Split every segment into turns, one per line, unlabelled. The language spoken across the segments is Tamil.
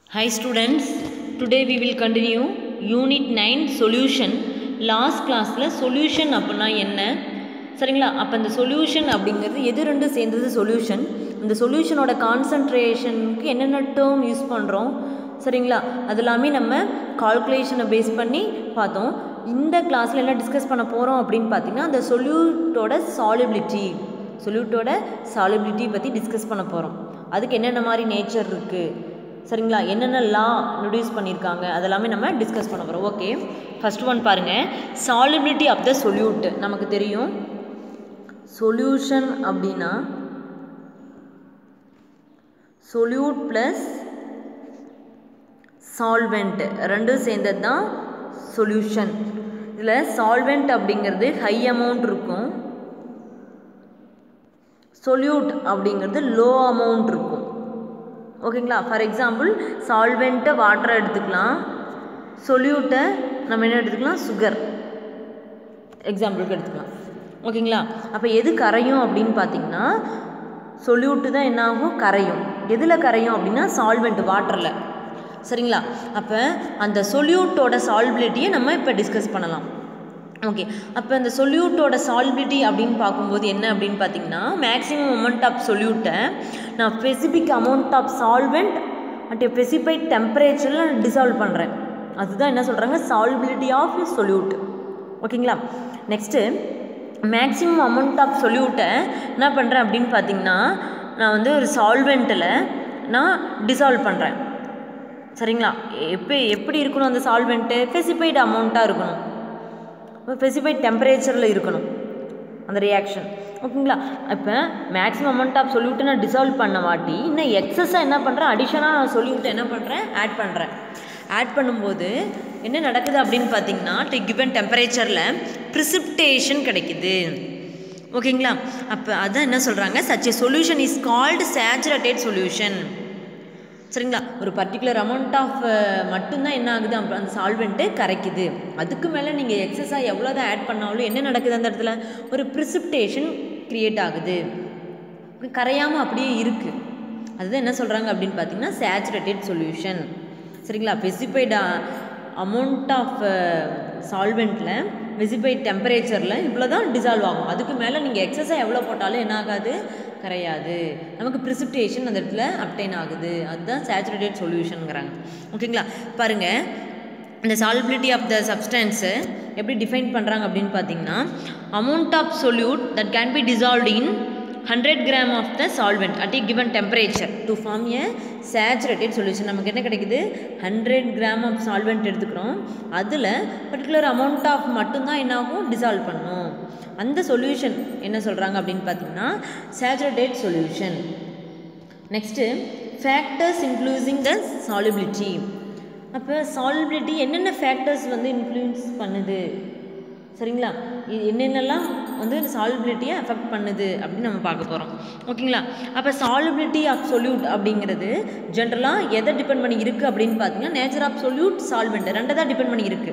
Hi students, today we will continue Unit 9 Solution. Last கிளாஸில் சொல்யூஷன் அப்படின்னா என்ன சரிங்களா அப்போ இந்த சொல்யூஷன் அப்படிங்கிறது எது ரெண்டு சேர்ந்தது சொல்யூஷன் இந்த சொல்யூஷனோட கான்சன்ட்ரேஷனுக்கு என்னென்ன டேர்ம் யூஸ் பண்ணுறோம் சரிங்களா அது எல்லாமே நம்ம கால்குலேஷனை பேஸ் பண்ணி பார்த்தோம் இந்த கிளாஸில் என்ன டிஸ்கஸ் பண்ண போகிறோம் அப்படின்னு பார்த்தீங்கன்னா அந்த சொல்யூட்டோட சாலிபிலிட்டி சொல்யூட்டோட சாலிபிலிட்டி பற்றி டிஸ்கஸ் பண்ண போகிறோம் அதுக்கு என்னென்ன மாதிரி நேச்சர் இருக்குது சரிங்களா என்னென்ன லா இன்ட்ரடியூஸ் பண்ணியிருக்காங்க அதெல்லாமே நம்ம டிஸ்கஸ் பண்ண போகிறோம் ஓகே ஃபஸ்ட் ஒன் பாருங்கள் சாலிபிலிட்டி ஆஃப் த சொல்யூட் நமக்கு தெரியும் சொல்யூஷன் அப்படின்னா சொல்யூட் ப்ளஸ் சால்வெண்ட் ரெண்டும் சேர்ந்தது தான் சொல்யூஷன் இதில் சால்வெண்ட் அப்படிங்கிறது ஹை அமௌண்ட் இருக்கும் சொல்யூட் அப்படிங்கிறது லோ அமௌண்ட் இருக்கும் ஓகேங்களா ஃபார் எக்ஸாம்பிள் சால்வெண்ட்டை வாட்டரை எடுத்துக்கலாம் சொல்யூட்டை நம்ம என்ன எடுத்துக்கலாம் சுகர் எக்ஸாம்பிளுக்கு எடுத்துக்கலாம் ஓகேங்களா அப்போ எது கரையும் அப்படின்னு பார்த்தீங்கன்னா சொல்யூட்டு தான் என்ன ஆகும் கரையும் எதில் கரையும் அப்படின்னா சால்வெண்ட் வாட்டரில் சரிங்களா அப்போ அந்த சொல்யூட்டோட சால்பிலிட்டியை நம்ம இப்போ டிஸ்கஸ் பண்ணலாம் ஓகே அப்போ இந்த சொல்யூட்டோட சால்பிலிட்டி அப்படின்னு பார்க்கும்போது என்ன அப்படின்னு பார்த்தீங்கன்னா மேக்ஸிமம் அமௌண்ட் ஆஃப் சொல்யூட்டை நான் specific amount of solvent at a specified டெம்பரேச்சரில் நான் டிசால்வ் பண்ணுறேன் அதுதான் என்ன சொல்கிறாங்க சால்பிலிட்டி ஆஃப் சொல்யூட் ஓகேங்களா நெக்ஸ்ட்டு மேக்ஸிமம் அமௌண்ட் ஆஃப் சொல்யூட்டை என்ன பண்ணுறேன் அப்படின்னு பார்த்தீங்கன்னா நான் வந்து ஒரு சால்வெண்ட்டில் நான் டிசால்வ் பண்ணுறேன் சரிங்களா எப்போ எப்படி இருக்கணும் அந்த சால்வெண்ட்டு ஸ்பெசிஃபைட் அமௌண்ட்டாக இருக்கணும் ஸ்பெசிஃபைட் டெம்பரேச்சரில் இருக்கணும் அந்த ரியாக்ஷன் ஓகேங்களா இப்போ மேக்ஸிமம் அமௌண்ட் ஆஃப் சொல்யூட்டை நான் டிசால்வ் பண்ண வாட்டி இன்னும் எக்ஸஸாக என்ன பண்ணுறேன் அடிஷனாக நான் சொல்யூட்டை என்ன பண்ணுறேன் ஆட் பண்ணுறேன் ஆட் பண்ணும்போது என்ன நடக்குது அப்படின்னு பார்த்தீங்கன்னா டு கிவன் டெம்பரேச்சரில் ப்ரிசிப்டேஷன் கிடைக்குது ஓகேங்களா அப்போ அதான் என்ன சொல்கிறாங்க such a solution is called saturated solution சரிங்களா ஒரு பர்டிகுலர் அமௌண்ட் ஆஃப் மட்டும்தான் என்ன ஆகுது அந்த சால்வெண்ட்டு கரைக்குது அதுக்கு மேலே நீங்கள் எக்ஸஸாக எவ்வளோ தான் ஆட் பண்ணாலும் என்ன நடக்குது அந்த இடத்துல ஒரு ப்ரிசிப்டேஷன் க்ரியேட் ஆகுது கரையாமல் அப்படியே இருக்குது அதுதான் என்ன சொல்கிறாங்க அப்படின்னு பார்த்தீங்கன்னா சேச்சுரேட்டட் சொல்யூஷன் சரிங்களா ஸ்பெசிஃபைட் அமௌண்ட் ஆஃப் சால்வெண்ட்டில் ஸ்பெசிஃபைட் டெம்பரேச்சரில் இவ்வளோ தான் டிசால்வ் ஆகும் அதுக்கு மேலே நீங்கள் எக்ஸஸாக எவ்வளோ போட்டாலும் என்ன ஆகாது கரையாது நமக்கு ப்ரிசிப்டேஷன் அந்த இடத்துல அப்டைன் ஆகுது அதுதான் சேச்சுரேட்டட் சொல்யூஷனுங்கிறாங்க ஓகேங்களா பாருங்கள் இந்த சால்பிலிட்டி ஆஃப் த சப்ஸ்டன்ஸு எப்படி டிஃபைன் பண்ணுறாங்க அப்படின்னு பார்த்தீங்கன்னா amount of solute that can be dissolved in hundred gram of the solvent at a given temperature to form a saturated solution நமக்கு என்ன கிடைக்குது ஹண்ட்ரட் கிராம் ஆஃப் சால்வெண்ட் எடுத்துக்கிறோம் அதில் பர்டிகுலர் அமௌண்ட் ஆஃப் மட்டும்தான் என்னாகும் டிசால்வ் பண்ணும் அந்த சொல்யூஷன் என்ன சொல்கிறாங்க அப்படின்னு பார்த்தீங்கன்னா saturated solution next factors including the solubility அப்போ சாலிபிலிட்டி என்னென்ன ஃபேக்டர்ஸ் வந்து இன்ஃப்ளூயன்ஸ் பண்ணுது சரிங்களா இது என்னென்னலாம் வந்து சாலிபிலிட்டியை அஃபெக்ட் பண்ணுது அப்படின்னு நம்ம பார்க்க போகிறோம் ஓகேங்களா அப்போ சாலிபிலிட்டி ஆஃப் சொல்யூட் அப்படிங்கிறது ஜென்ரலாக எதை டிபெண்ட் பண்ணி இருக்குது அப்படின்னு பார்த்தீங்கன்னா நேச்சர் ஆஃப் சொல்யூட் சால்வெண்ட் ரெண்டை தான் டிபெண்ட் பண்ணி இருக்குது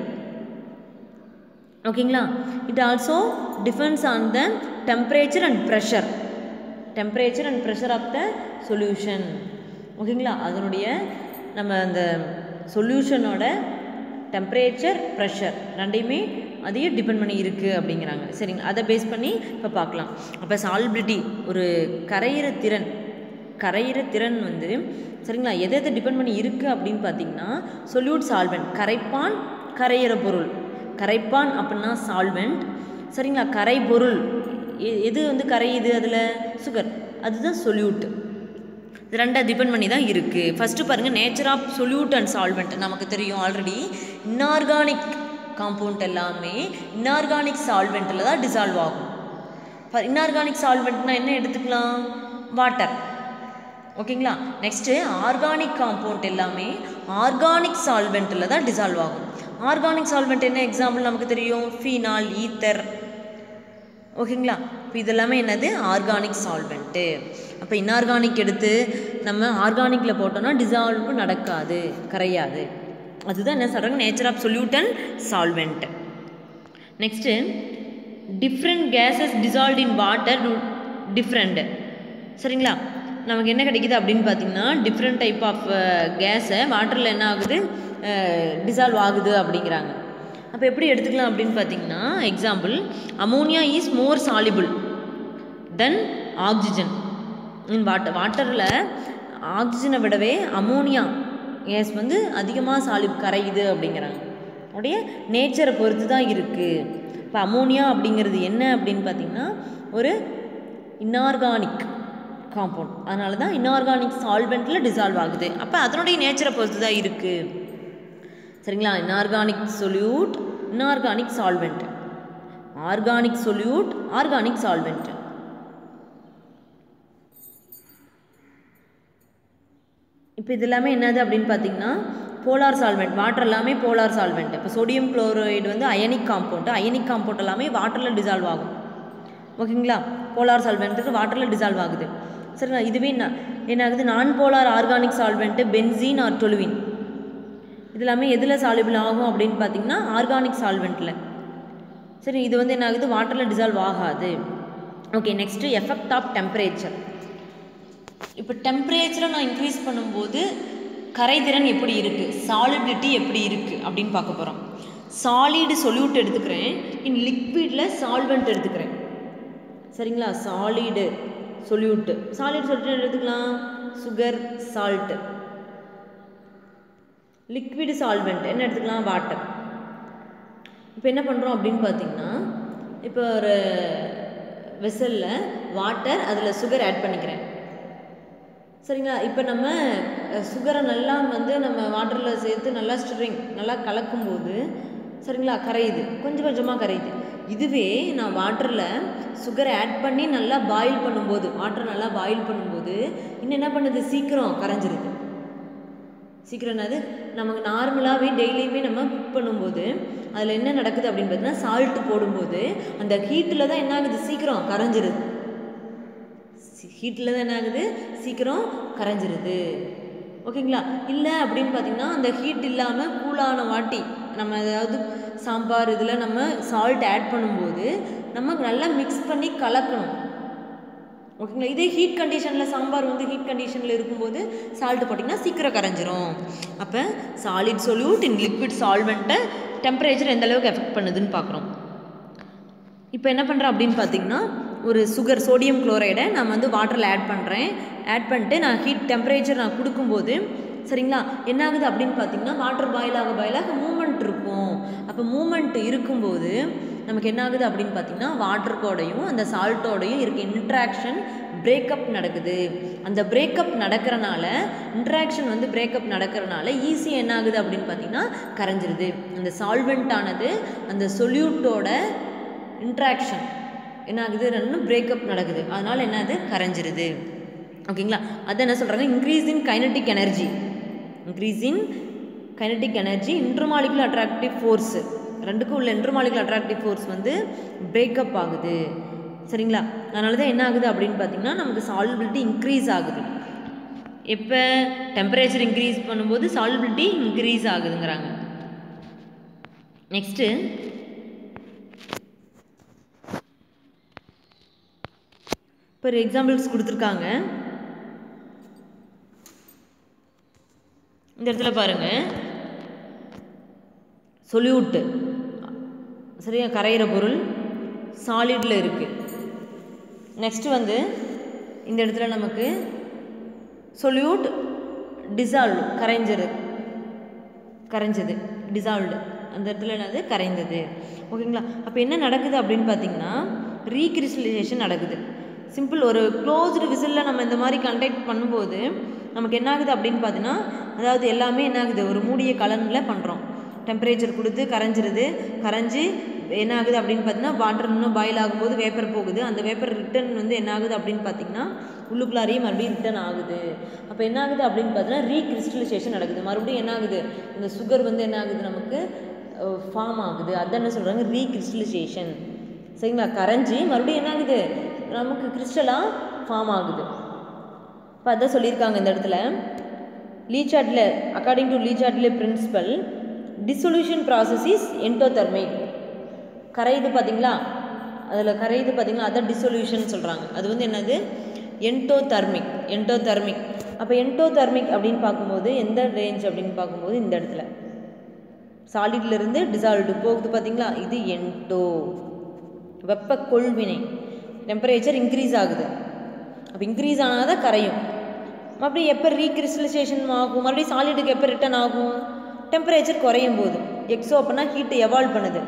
ஓகேங்களா it also depends on the temperature and pressure temperature and pressure of the solution ஓகேங்களா அதனுடைய நம்ம அந்த சொல்யூஷனோட டெம்பரேச்சர் ப்ரெஷர் ரெண்டையுமே அதையும் டிபெண்ட் பண்ணி இருக்குது அப்படிங்கிறாங்க சரிங்க அதை பேஸ் பண்ணி இப்போ பார்க்கலாம் அப்போ சால்பிலிட்டி ஒரு கரையிற திறன் கரையிற திறன் வந்து சரிங்களா எதை எதை டிபெண்ட் பண்ணி இருக்குது அப்படின்னு பார்த்தீங்கன்னா சொல்யூட் சால்வெண்ட் கரைப்பான் கரையிற பொருள் கரைப்பான் அப்படின்னா சால்வெண்ட் சரிங்களா கரை பொருள் எது வந்து கரையுது அதில் சுகர் அதுதான் சொல்யூட் இது ரெண்டா டிபெண்ட் பண்ணி தான் இருக்குது ஃபஸ்ட்டு பாருங்கள் nature of solute and solvent நமக்கு தெரியும் ஆல்ரெடி இன்ஆர்கானிக் காம்பவுண்ட் எல்லாமே இன்ஆர்கானிக் சால்வெண்ட்டில் தான் டிசால்வ் ஆகும் இன்ஆர்கானிக் சால்வெண்ட்னா என்ன எடுத்துக்கலாம் வாட்டர் ஓகேங்களா நெக்ஸ்ட்டு ஆர்கானிக் காம்பவுண்ட் எல்லாமே ஆர்கானிக் சால்வெண்ட்டில் தான் டிசால்வ் ஆகும் ஆர்கானிக் சால்வெண்ட் என்ன எக்ஸாம்பிள் நமக்கு தெரியும் ஃபீனால் ஈத்தர் ஓகேங்களா இப்போ இதெல்லாமே என்னது ஆர்கானிக் சால்வெண்ட்டு அப்போ இன்ஆர்கானிக் எடுத்து நம்ம ஆர்கானிக்கில் போட்டோம்னா டிசால்வ் நடக்காது கரையாது அதுதான் என்ன சொல்கிறாங்க nature of solute and solvent next different gases dissolve in water different சரிங்களா நமக்கு என்ன கிடைக்குது அப்படின்னு பார்த்தீங்கன்னா டிஃப்ரெண்ட் டைப் ஆஃப் கேஸை வாட்டரில் என்ன ஆகுது டிசால்வ் ஆகுது அப்படிங்கிறாங்க அப்போ எப்படி எடுத்துக்கலாம் அப்படின்னு பார்த்தீங்கன்னா example ammonia is more soluble then oxygen in water வாட்டரில் ஆக்சிஜனை விடவே அமோனியா கேஸ் வந்து அதிகமாக சாலி கரையுது அப்படிங்கிறாங்க உடைய நேச்சரை பொறுத்து தான் இருக்குது இப்போ அமோனியா அப்படிங்கிறது என்ன அப்படின்னு பார்த்தீங்கன்னா ஒரு இன்ஆர்கானிக் காம்பவுண்ட் அதனால தான் இன்ஆர்கானிக் சால்வெண்ட்டில் டிசால்வ் ஆகுது அப்போ அதனுடைய நேச்சரை பொறுத்து தான் இருக்குது சரிங்களா inorganic solute inorganic solvent organic solute organic solvent இப்போ இது எல்லாமே என்னது அப்படின்னு பார்த்தீங்கன்னா போலார் சால்வெண்ட் வாட்டர் எல்லாமே போலார் சால்வெண்ட் இப்போ சோடியம் குளோரைடு வந்து அயனிக் காம்பவுண்ட் அயனிக் காம்பவுண்ட் எல்லாமே வாட்டரில் டிசால்வ் ஆகும் ஓகேங்களா போலார் சால்வெண்ட்டுக்கு வாட்டரில் டிசால்வ் ஆகுது சரிங்களா இதுவே என்ன என்ன ஆகுது நான் polar organic solvent benzene or toluene இது எல்லாமே எதில் சால்யூபிள் ஆகும் அப்படின்னு பார்த்தீங்கன்னா ஆர்கானிக் சால்வெண்ட்டில் சரி இது வந்து என்ன ஆகுது வாட்டரில் டிசால்வ் ஆகாது okay next effect of temperature இப்போ டெம்பரேச்சரை நான் இன்க்ரீஸ் பண்ணும்போது கரைதிறன் எப்படி இருக்குது சாலிபிலிட்டி எப்படி இருக்குது அப்படின்னு பார்க்க போகிறோம் சாலிடு சொல்யூட் எடுத்துக்கிறேன் இன் லிக்விடில் சால்வெண்ட் எடுத்துக்கிறேன் சரிங்களா சாலிடு சொல்யூட்டு சாலிட் சொல்யூட் எடுத்துக்கலாம் சுகர் சால்ட்டு லிக்விடு சால்வெண்ட் என்ன எடுத்துக்கலாம் வாட்டர் இப்போ என்ன பண்ணுறோம் அப்படின்னு பார்த்தீங்கன்னா இப்போ ஒரு வெசலில் வாட்டர் அதில் சுகர் ஆட் பண்ணிக்கிறேன் சரிங்களா இப்போ நம்ம சுகரை நல்லா வந்து நம்ம வாட்டரில் சேர்த்து நல்லா ஸ்டிரிங் நல்லா கலக்கும்போது சரிங்களா கரையுது கொஞ்சம் கொஞ்சமாக கரையுது இதுவே நான் வாட்டரில் சுகரை ஆட் பண்ணி நல்லா பாயில் பண்ணும்போது வாட்டர் நல்லா பாயில் பண்ணும்போது இன்னும் என்ன பண்ணுது சீக்கிரம் கரைஞ்சிருது சீக்கிரம் என்னது நமக்கு நார்மலாகவே டெய்லியுமே நம்ம குக் பண்ணும்போது அதில் என்ன நடக்குது அப்படின்னு பார்த்தீங்கன்னா சால்ட்டு போடும்போது அந்த ஹீட்டில் தான் என்ன ஆகுது சீக்கிரம் கரைஞ்சிருது ஹீட்டில் தான் என்ன ஆகுது சீக்கிரம் கரைஞ்சிருது ஓகேங்களா இல்லை அப்படின்னு பார்த்தீங்கன்னா அந்த ஹீட் இல்லாமல் கூலான வாட்டி நம்ம ஏதாவது சாம்பார் இதில் நம்ம சால்ட் ஆட் பண்ணும்போது நம்ம நல்லா மிக்ஸ் பண்ணி கலக்கணும் ஓகேங்களா இதே ஹீட் கண்டிஷனில் சாம்பார் வந்து ஹீட் கண்டிஷனில் இருக்கும்போது சால்ட் போட்டிங்கன்னா சீக்கிரம் கரைஞ்சிரும் அப்போ சாலிட் சொல்யூட் இன் லிக்விட் சால்வெண்ட்டை டெம்பரேச்சர் எந்த அளவுக்கு எஃபெக்ட் பண்ணுதுன்னு பார்க்குறோம் இப்போ என்ன பண்ணுறேன் அப்படின்னு பார்த்தீங்கன்னா ஒரு சுகர் சோடியம் குளோரைடை நான் வந்து வாட்டரில் ஆட் பண்ணுறேன் ஆட் பண்ணிட்டு நான் ஹீட் டெம்பரேச்சர் நான் கொடுக்கும்போது சரிங்களா என்ன ஆகுது அப்படின்னு பார்த்தீங்கன்னா வாட்டர் பாயில் ஆக பாயில் ஆக மூமெண்ட் இருக்கும் அப்போ மூமெண்ட் இருக்கும்போது நமக்கு என்ன ஆகுது அப்படின்னு பார்த்தீங்கன்னா வாட்டருக்கோடையும் அந்த சால்ட்டோடையும் இருக்க இன்ட்ராக்ஷன் பிரேக்கப் நடக்குது அந்த பிரேக்கப் நடக்கிறனால இன்ட்ராக்ஷன் வந்து பிரேக்கப் நடக்கிறனால ஈஸியாக என்ன ஆகுது அப்படின்னு பார்த்தீங்கன்னா கரைஞ்சிருது அந்த சால்வெண்ட் ஆனது அந்த சொல்யூட்டோட இன்ட்ராக்ஷன் என்ன ஆகுது ரெண்டும் பிரேக்கப் நடக்குது அதனால் என்னது கரைஞ்சிருது ஓகேங்களா அது என்ன சொல்கிறாங்க increase in kinetic energy increase in kinetic energy intermolecular attractive force ரெண்டுக்கும் உள்ள இன்டர்மாலிகுலர் அட்ராக்டிவ் ஃபோர்ஸ் வந்து பிரேக்கப் ஆகுது சரிங்களா அதனால தான் என்ன ஆகுது அப்படின்னு பார்த்தீங்கன்னா நமக்கு சால்பிலிட்டி இன்க்ரீஸ் ஆகுது எப்போ டெம்பரேச்சர் இன்க்ரீஸ் பண்ணும்போது சால்பிலிட்டி இன்க்ரீஸ் ஆகுதுங்கிறாங்க நெக்ஸ்ட்டு இப்போ ஒரு எக்ஸாம்பிள்ஸ் கொடுத்துருக்காங்க இந்த இடத்துல பாருங்கள் சொல்யூட்டு சரியா கரையிற பொருள் சாலிடில் இருக்குது நெக்ஸ்ட்டு வந்து இந்த இடத்துல நமக்கு சொல்யூட் டிசால்வ் கரைஞ்சது கரைஞ்சது டிசால்வ்டு அந்த இடத்துல என்னது கரைந்தது ஓகேங்களா அப்போ என்ன நடக்குது அப்படின்னு பார்த்தீங்கன்னா ரீக்ரிஸ்டலைசேஷன் நடக்குது சிம்பிள் ஒரு க்ளோஸ்டு விசிலில் நம்ம இந்த மாதிரி கண்டக்ட் பண்ணும்போது நமக்கு என்ன ஆகுது அப்படின்னு பார்த்தீங்கன்னா அதாவது எல்லாமே என்ன ஆகுது ஒரு மூடிய கலனில் பண்ணுறோம் டெம்பரேச்சர் கொடுத்து கரைஞ்சிருது கரைஞ்சி என்ன ஆகுது அப்படின்னு பார்த்தீங்கன்னா வாட்டர் இன்னும் பாயில் ஆகும்போது வேப்பர் போகுது அந்த வேப்பர் ரிட்டன் வந்து என்ன ஆகுது அப்படின்னு பார்த்தீங்கன்னா உள்ளுக்குள்ளாரையும் மறுபடியும் ரிட்டன் ஆகுது அப்போ என்ன ஆகுது அப்படின்னு பார்த்தீங்கன்னா ரீக்ரிஸ்டலைசேஷன் நடக்குது மறுபடியும் என்ன ஆகுது இந்த சுகர் வந்து என்ன ஆகுது நமக்கு ஃபார்ம் ஆகுது அதான் என்ன சொல்கிறாங்க ரீக்ரிஸ்டலைசேஷன் சரிங்களா கரைஞ்சி மறுபடியும் என்ன ஆகுது நமக்கு கிறிஸ்டலாக ஃபார்ம் ஆகுது இப்போ அதான் சொல்லியிருக்காங்க இந்த இடத்துல லீசாட்டில் according to Le Chatelier principle dissolution process is endothermic கரையுது பார்த்தீங்களா அதில் கரையுது பார்த்தீங்களா அதான் டிசொல்யூஷன் சொல்கிறாங்க அது வந்து என்னது என்டோதர்மிக் என்டோதர்மிக் அப்போ என்டோதர்மிக் அப்படின்னு பார்க்கும்போது எந்த ரேஞ்ச் அப்படின்னு பார்க்கும்போது இந்த இடத்துல சாலிட்லேருந்து டிசால்வ்டு போகுது பார்த்தீங்களா இது என்டோ வெப்ப கொள்வினை டெம்பரேச்சர் இன்க்ரீஸ் ஆகுது அப்போ இன்க்ரீஸ் ஆனால் தான் கரையும் மறுபடியும் எப்போ ரீக்ரிஸ்டலைசேஷன் ஆகும் மறுபடியும் சாலிடுக்கு எப்போ ரிட்டர்ன் ஆகும் டெம்பரேச்சர் குறையும் போது எக்ஸோ அப்படின்னா ஹீட்டு எவால்வ் பண்ணுது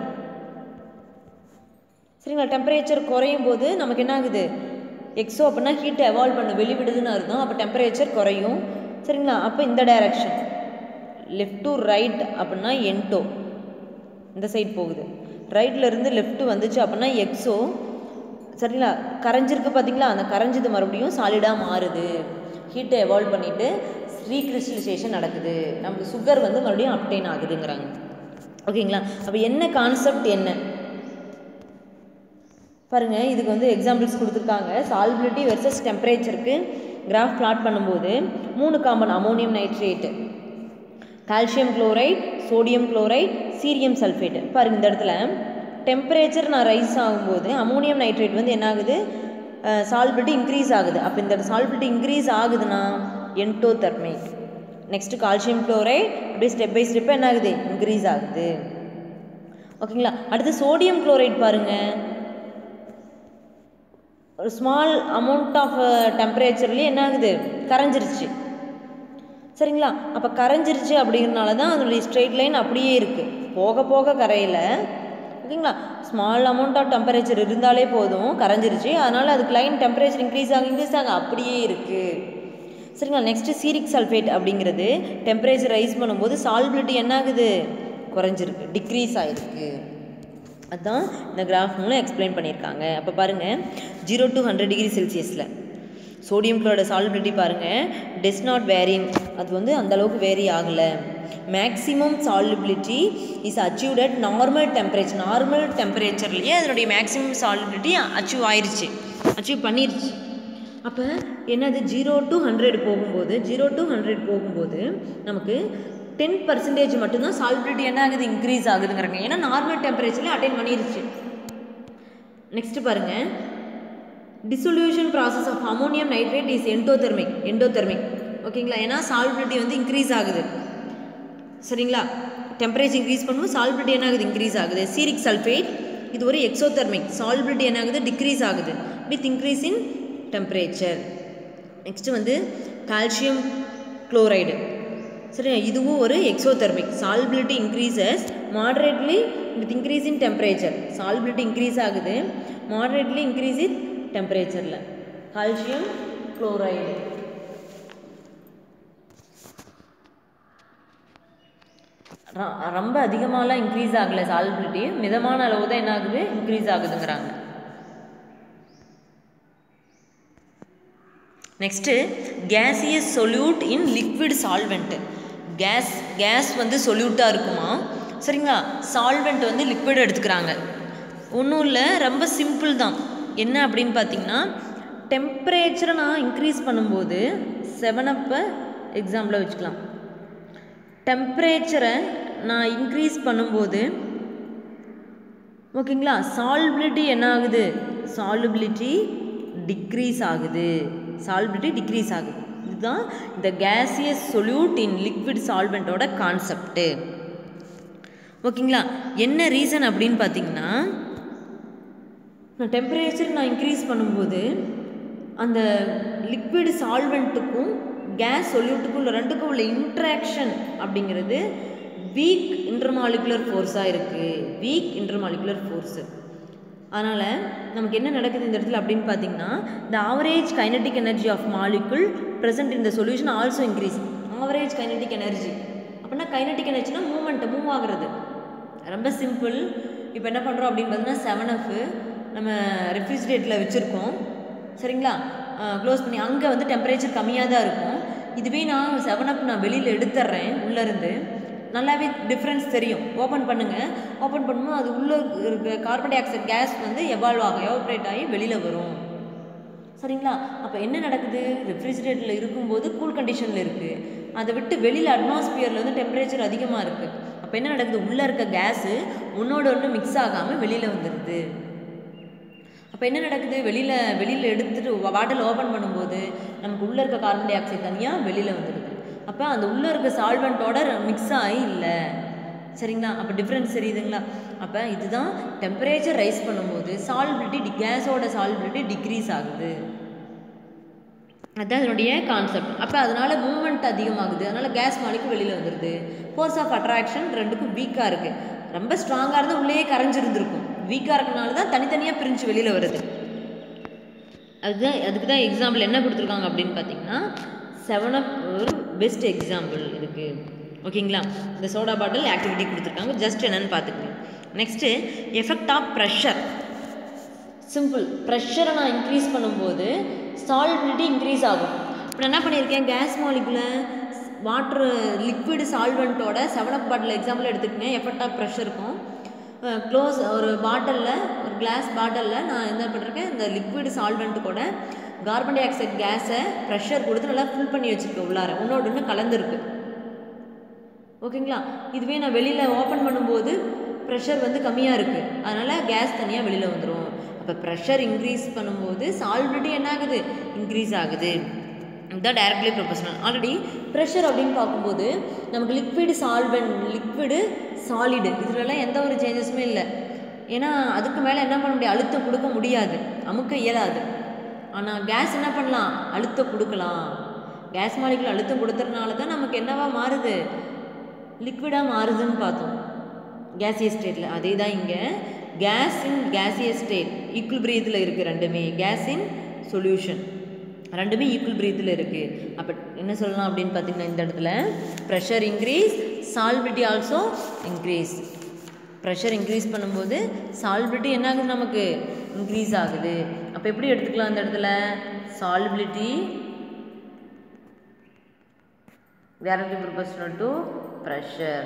சரிங்களா டெம்பரேச்சர் குறையும் போது நமக்கு என்ன ஆகுது எக்ஸோ அப்படின்னா ஹீட்டை எவால்வ் பண்ண வெளிவிடுதுன்னு அர்த்தம் அப்போ டெம்பரேச்சர் குறையும் சரிங்களா அப்போ இந்த டைரக்ஷன் லெஃப்ட் டு ரைட் அப்படின்னா என்டோ இந்த சைட் போகுது ரைட்ல இருந்து லெஃப்ட் வந்துச்சு அப்படின்னா எக்ஸோ சரிங்களா கரைஞ்சிருக்கு பார்த்தீங்களா அந்த கரைஞ்சது மறுபடியும் சாலிடாக மாறுது ஹீட்டை எவால்வ் பண்ணிவிட்டு ரீக்ரிஸ்டலைசேஷன் நடக்குது நமக்கு சுகர் வந்து மறுபடியும் அப்டைன் ஆகுதுங்கிறாங்க ஓகேங்களா அப்போ என்ன கான்செப்ட் என்ன பாருங்க இதுக்கு வந்து எக்ஸாம்பிள்ஸ் கொடுத்துருக்காங்க சால்பிலிட்டி வெர்சஸ் டெம்பரேச்சருக்கு கிராஃப் பிளாட் பண்ணும்போது மூணு compound ammonium nitrate calcium chloride sodium chloride cerium sulphate பாருங்க இந்த இடத்துல டெம்பரேச்சர் நான் ரைஸ் ஆகும்போது அமோனியம் நைட்ரேட் வந்து என்ன ஆகுது சால்பிலிட்டி இன்க்ரீஸ் ஆகுது அப்போ இந்த சால்பிலிட்டி இன்க்ரீஸ் ஆகுதுன்னா என்டோதர்மிக் நெக்ஸ்ட் கால்சியம் குளோரைட் அப்படியே ஸ்டெப் பை ஸ்டெப்பாக என்ன ஆகுது இன்க்ரீஸ் ஆகுது ஓகேங்களா அடுத்து சோடியம் குளோரைட் பாருங்கள் ஒரு ஸ்மால் அமௌண்ட் ஆஃப் டெம்பரேச்சர்லேயே என்ன ஆகுது கரைஞ்சிருச்சு சரிங்களா அப்போ கரைஞ்சிருச்சு அப்படிங்கிறனால தான் அதனுடைய ஸ்ட்ரெயிட் லைன் அப்படியே இருக்குது போக போக கரையில் ஓகேங்களா ஸ்மால் அமௌண்ட் ஆஃப் டெம்பரேச்சர் இருந்தாலே போதும் கரைஞ்சிருச்சு அதனால் அதுக்கு லைன் டெம்பரேச்சர் இன்க்ரீஸ் ஆகும் இன்க்ரீஸ் ஆகும் அப்படியே இருக்குது சரிங்களா நெக்ஸ்ட்டு சீரிக் சல்ஃபேட் அப்படிங்கிறது டெம்பரேச்சர் ரைஸ் பண்ணும்போது சால்பிலிட்டி என்ன ஆகுது குறைஞ்சிருக்கு டிக்ரீஸ் ஆகிருக்கு அதுதான் இந்த கிராஃப் மூலம் எக்ஸ்பிளைன் பண்ணியிருக்காங்க அப்போ பாருங்கள் ஜீரோ டு ஹண்ட்ரட் டிகிரி செல்சியஸில் சோடியம் குளோட சால்பிலிட்டி பாருங்கள் டெஸ் நாட் வேரிங் அது வந்து அந்த அளவுக்கு வேரி ஆகலை maximum solubility is achieved at normal temperature normal டெம்பரேச்சர்லேயே அதனுடைய மேக்ஸிமம் சால்பிலிட்டி அச்சீவ் ஆயிருச்சு அச்சீவ் பண்ணிருச்சு அப்போ என்னது ஜீரோ டு ஹண்ட்ரட் போகும்போது ஜீரோ டு ஹண்ட்ரட் போகும்போது நமக்கு டென் பர்சன்டேஜ் மட்டும்தான் சால்பிலிட்டி என்ன ஆகுது இன்க்ரீஸ் ஆகுதுங்கிறாங்க ஏன்னா நார்மல் டெம்பரேச்சரில் அட்டைன் பண்ணிருச்சு நெக்ஸ்ட் பாருங்க dissolution process of ammonium nitrate is endothermic endothermic ஓகேங்களா ஏன்னா சால்பிலிட்டி வந்து இன்க்ரீஸ் ஆகுது சரிங்களா டெம்பரேச்சர் இன்க்ரீஸ் பண்ணும்போது சால்பிலிட்டி என்ன ஆகுது இன்க்ரீஸ் ஆகுது சீரிக் சல்ஃபேட் இது ஒரு எக்ஸோதெர்மிக் சால்பிலிட்டி என்ன ஆகுது டிக்ரீஸ் ஆகுது with increase in temperature next வந்து கால்சியம் குளோரைடு சரி இதுவும் ஒரு exothermic solubility increases moderately with increase in temperature solubility increase ஆகுது மாடரேட்லி இன்க்ரீஸ் இன் டெம்பரேச்சரில் கால்சியம் குளோரைடு ரொம்ப அதிகமாகலாம் இன்க்ரீஸ் ஆகலை சால்பிலிட்டி மிதமான அளவு தான் என்ன ஆகுது இன்க்ரீஸ் ஆகுதுங்கிறாங்க next gaseous solute in liquid solvent gas gas வந்து சொல்யூட்டாக இருக்குமா சரிங்களா சால்வெண்ட் வந்து லிக்விட் எடுத்துக்கிறாங்க ஒன்றும் இல்லை ரொம்ப சிம்பிள் தான் என்ன அப்படின்னு பார்த்தீங்கன்னா டெம்பரேச்சரை நான் இன்க்ரீஸ் பண்ணும்போது செவன் அப்பை எக்ஸாம்பிளாக வச்சுக்கலாம் டெம்பரேச்சரை நான் இன்க்ரீஸ் பண்ணும்போது ஓகேங்களா சால்பிலிட்டி என்ன ஆகுது சால்பிலிட்டி டிக்ரீஸ் ஆகுது சால்பிலிட்டி டிக்ரீஸ் ஆகுது இதுதான் இந்த கேசியஸ் சொல்யூட் இன் லிக்விட் சால்வெண்ட்டோட கான்செப்ட்டு ஓகேங்களா என்ன ரீசன் அப்படின்னு பார்த்தீங்கன்னா நான் டெம்பரேச்சர் நான் இன்க்ரீஸ் பண்ணும்போது அந்த லிக்விட் சால்வெண்ட்டுக்கும் கேஸ் சொல்யூட்டுக்கும் உள்ள ரெண்டுக்கும் உள்ள இன்ட்ராக்ஷன் அப்படிங்கிறது வீக் இன்டர்மாலிகுலர் ஃபோர்ஸாக இருக்குது வீக் இன்டர்மாலிகுலர் ஃபோர்ஸு அதனால் நமக்கு என்ன நடக்குது இந்த இடத்துல அப்படின்னு பார்த்தீங்கன்னா the average kinetic energy of molecule present இந்த solution also increase average kinetic energy அப்படின்னா கைனட்டிக் எனர்ஜினா மூமெண்ட் மூவ் ஆகுறது ரொம்ப சிம்பிள் இப்போ என்ன பண்ணுறோம் அப்படின்னு பார்த்தீங்கன்னா செவன் எஃப் நம்ம ரெஃப்ரிஜிரேட்டரில் வச்சுருக்கோம் சரிங்களா க்ளோஸ் பண்ணி அங்கே வந்து டெம்பரேச்சர் கம்மியாக தான் இருக்கும் இதுவே நான் செவன் அப் நான் வெளியில் எடுத்துட்றேன் உள்ளேருந்து நல்லாவே டிஃப்ரென்ஸ் தெரியும் ஓப்பன் பண்ணுங்கள் ஓப்பன் பண்ணும்போது அது உள்ளே இருக்க கார்பன் டை ஆக்சைடு கேஸ் வந்து எவால்வ் ஆகும் எவாப்ரேட் ஆகி வெளியில் வரும் சரிங்களா அப்போ என்ன நடக்குது ரெஃப்ரிஜிரேட்டரில் இருக்கும்போது கூல் கண்டிஷனில் இருக்குது அதை விட்டு வெளியில் அட்மாஸ்பியரில் வந்து டெம்பரேச்சர் அதிகமாக இருக்குது அப்போ என்ன நடக்குது உள்ளே இருக்க கேஸு ஒன்றோட ஒன்று மிக்ஸ் ஆகாமல் வெளியில் வந்துடுது அப்போ அப்போ என்ன நடக்குது வெளியில் வெளியில் எடுத்துட்டு பாட்டில் ஓப்பன் பண்ணும்போது நமக்கு உள்ளே இருக்க கார்பன் டை ஆக்சைடு தனியாக வெளியில் வந்துடுது அப்போ அந்த உள்ளே இருக்க சால்வெண்ட்டோட மிக்ஸ் ஆகி இல்லை சரிங்களா அப்போ டிஃப்ரென்ஸ் தெரியுதுங்களா அப்போ இதுதான் டெம்பரேச்சர் ரைஸ் பண்ணும்போது சால்பிலிட்டி கேஸோட சால்பிலிட்டி டிக்ரீஸ் ஆகுது அதுதான் இதனுடைய கான்செப்ட் அப்போ அதனால மூமெண்ட் அதிகமாகுது அதனால கேஸ் மாலிக்கு வெளியில் வந்துடுது ஃபோர்ஸ் ஆஃப் அட்ராக்ஷன் ரெண்டுக்கும் வீக்காக இருக்குது ரொம்ப ஸ்ட்ராங்காக இருந்தால் உள்ளேயே கரைஞ்சிருந்துருக்கும் வீக்காக இருக்கனால தான் தனித்தனியாக பிரிஞ்சு வெளியில் வருது அதுதான் அதுக்கு தான் எக்ஸாம்பிள் என்ன கொடுத்துருக்காங்க அப்படின்னு பார்த்தீங்கன்னா செவன் அப் ஒரு பெஸ்ட் எக்ஸாம்பிள் இதுக்கு ஓகேங்களா இந்த சோடா பாட்டில் ஆக்டிவிட்டி கொடுத்துருக்காங்க ஜஸ்ட் என்னன்னு பார்த்துக்கோங்க next effect of pressure simple ப்ரெஷரை நான் இன்க்ரீஸ் பண்ணும்போது சால்பிலிட்டி இன்க்ரீஸ் ஆகும் இப்போ நான் என்ன பண்ணியிருக்கேன் கேஸ் மாலிகுல வாட்ரு லிக்விட் சால்வெண்ட்டோட செவன் அப் பாட்டில் எக்ஸாம்பிள் எடுத்துக்கங்க எஃபெக்ட் ஆஃப் ப்ரெஷருக்கும் க்ளோஸ் ஒரு பாட்டிலில் ஒரு கிளாஸ் பாட்டிலில் நான் என்ன பண்ணிருக்கேன் இந்த லிக்விட் சால்வெண்ட்டு கூட கார்பன் டை ஆக்சைடு கேஸை ப்ரெஷர் கொடுத்து நல்லா ஃபில் பண்ணி வச்சுருக்கேன் உள்ளார ஒன்றோட ஒன்று கலந்துருக்கு ஓகேங்களா இதுவே நான் வெளியில் ஓப்பன் பண்ணும்போது ப்ரெஷர் வந்து கம்மியாக இருக்குது அதனால் கேஸ் தனியாக வெளியில் வந்துடும் அப்போ ப்ரெஷர் இன்க்ரீஸ் பண்ணும்போது சால்பிலிட்டி என்ன ஆகுது இன்க்ரீஸ் ஆகுது இதுதான் டைரக்ட்லி ப்ரொபோஷனல் ஆல்ரெடி ப்ரெஷர் அப்படின்னு பார்க்கும்போது நமக்கு லிக்விடு சால்வெண்ட் லிக்விடு சாலிடு இதுலலாம் எந்த ஒரு சேஞ்சஸுமே இல்லை ஏன்னா அதுக்கு மேலே என்ன பண்ண முடியாது அழுத்தம் கொடுக்க முடியாது அமுக்க இயலாது ஆனால் கேஸ் என்ன பண்ணலாம் அழுத்தம் கொடுக்கலாம் கேஸ் மாலிகுல் அழுத்தம் கொடுத்துறதுனால தான் நமக்கு என்னவா மாறுது லிக்விடாக மாறுதுன்னு பார்த்தோம் கேசியஸ் ஸ்டேட்டில் அதே தான் இங்கே gas in gaseous state equal பிரீத்தில் இருக்குது ரெண்டுமே கேஸ் இன் சொல்யூஷன் ரெண்டுமே ஈக்குவல் பிரீத்தில் இருக்குது அப்போ என்ன சொல்லலாம் அப்படின்னு பார்த்தீங்கன்னா இந்த இடத்துல pressure increase solubility also increase pressure increase பண்ணும்போது சால்பிலிட்டி என்ன ஆகுது நமக்கு இன்க்ரீஸ் ஆகுது அப்போ எப்படி எடுத்துக்கலாம் அந்த இடத்துல solubility directly proportional to pressure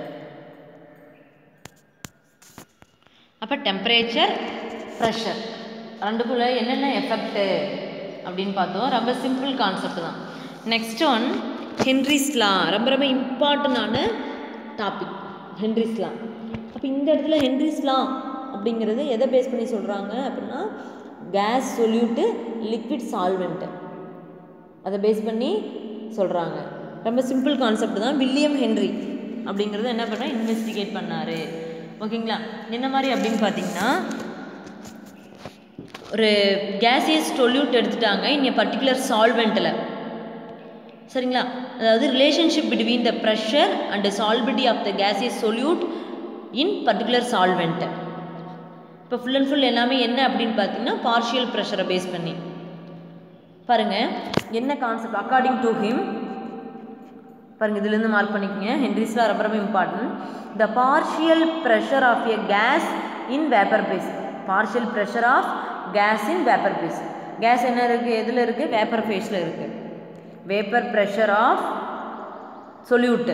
அப்போ டெம்பரேச்சர் ப்ரெஷர் ரெண்டுக்குள்ள என்னென்ன எஃபெக்ட்டு அப்படின்னு பார்த்தோம் ரொம்ப சிம்பிள் கான்செப்ட் தான் நெக்ஸ்ட் ஒன் ஹென்ரிஸ் லா ரொம்ப ரொம்ப இம்பார்ட்டண்டான டாபிக் ஹென்ரிஸ் லா அப்போ இந்த இடத்துல ஹென்ரிஸ் லா அப்படிங்கிறது எதை பேஸ் பண்ணி சொல்கிறாங்க அப்படின்னா கேஸ் சொல்யூட்டு லிக்விட் சால்வெண்ட்டு அதை பேஸ் பண்ணி சொல்கிறாங்க ரொம்ப சிம்பிள் கான்செப்ட் தான் வில்லியம் ஹென்ரி அப்படிங்கிறத என்ன பண்ண இன்வெஸ்டிகேட் பண்ணார் ஓகேங்களா என்ன மாதிரி அப்படின்னு பார்த்தீங்கன்னா ஒரு கேசியஸ் சொல்யூட் எடுத்துட்டாங்க இன் எ பர்டிகுலர் சால்வெண்ட்டில் சரிங்களா அதாவது relationship between the pressure and solubility of the gaseous solute in particular solvent இப்போ ஃபுல் அண்ட் ஃபுல் எல்லாமே என்ன அப்படின்னு பார்த்தீங்கன்னா பார்ஷியல் ப்ரெஷரை பேஸ் பண்ணி பாருங்க என்ன கான்செப்ட் அக்கார்டிங் டு ஹிம் பாருங்க இதுலேருந்து மார்க் பண்ணிக்கோங்க ஹென்ரிஸ்லாம் ரொம்ப ரொம்ப important the partial pressure of a gas in vapour phase partial pressure of gas in vapour phase gas என்ன இருக்குது எதில் இருக்குது வேப்பர் ஃபேஸில் இருக்குது vapour pressure of solute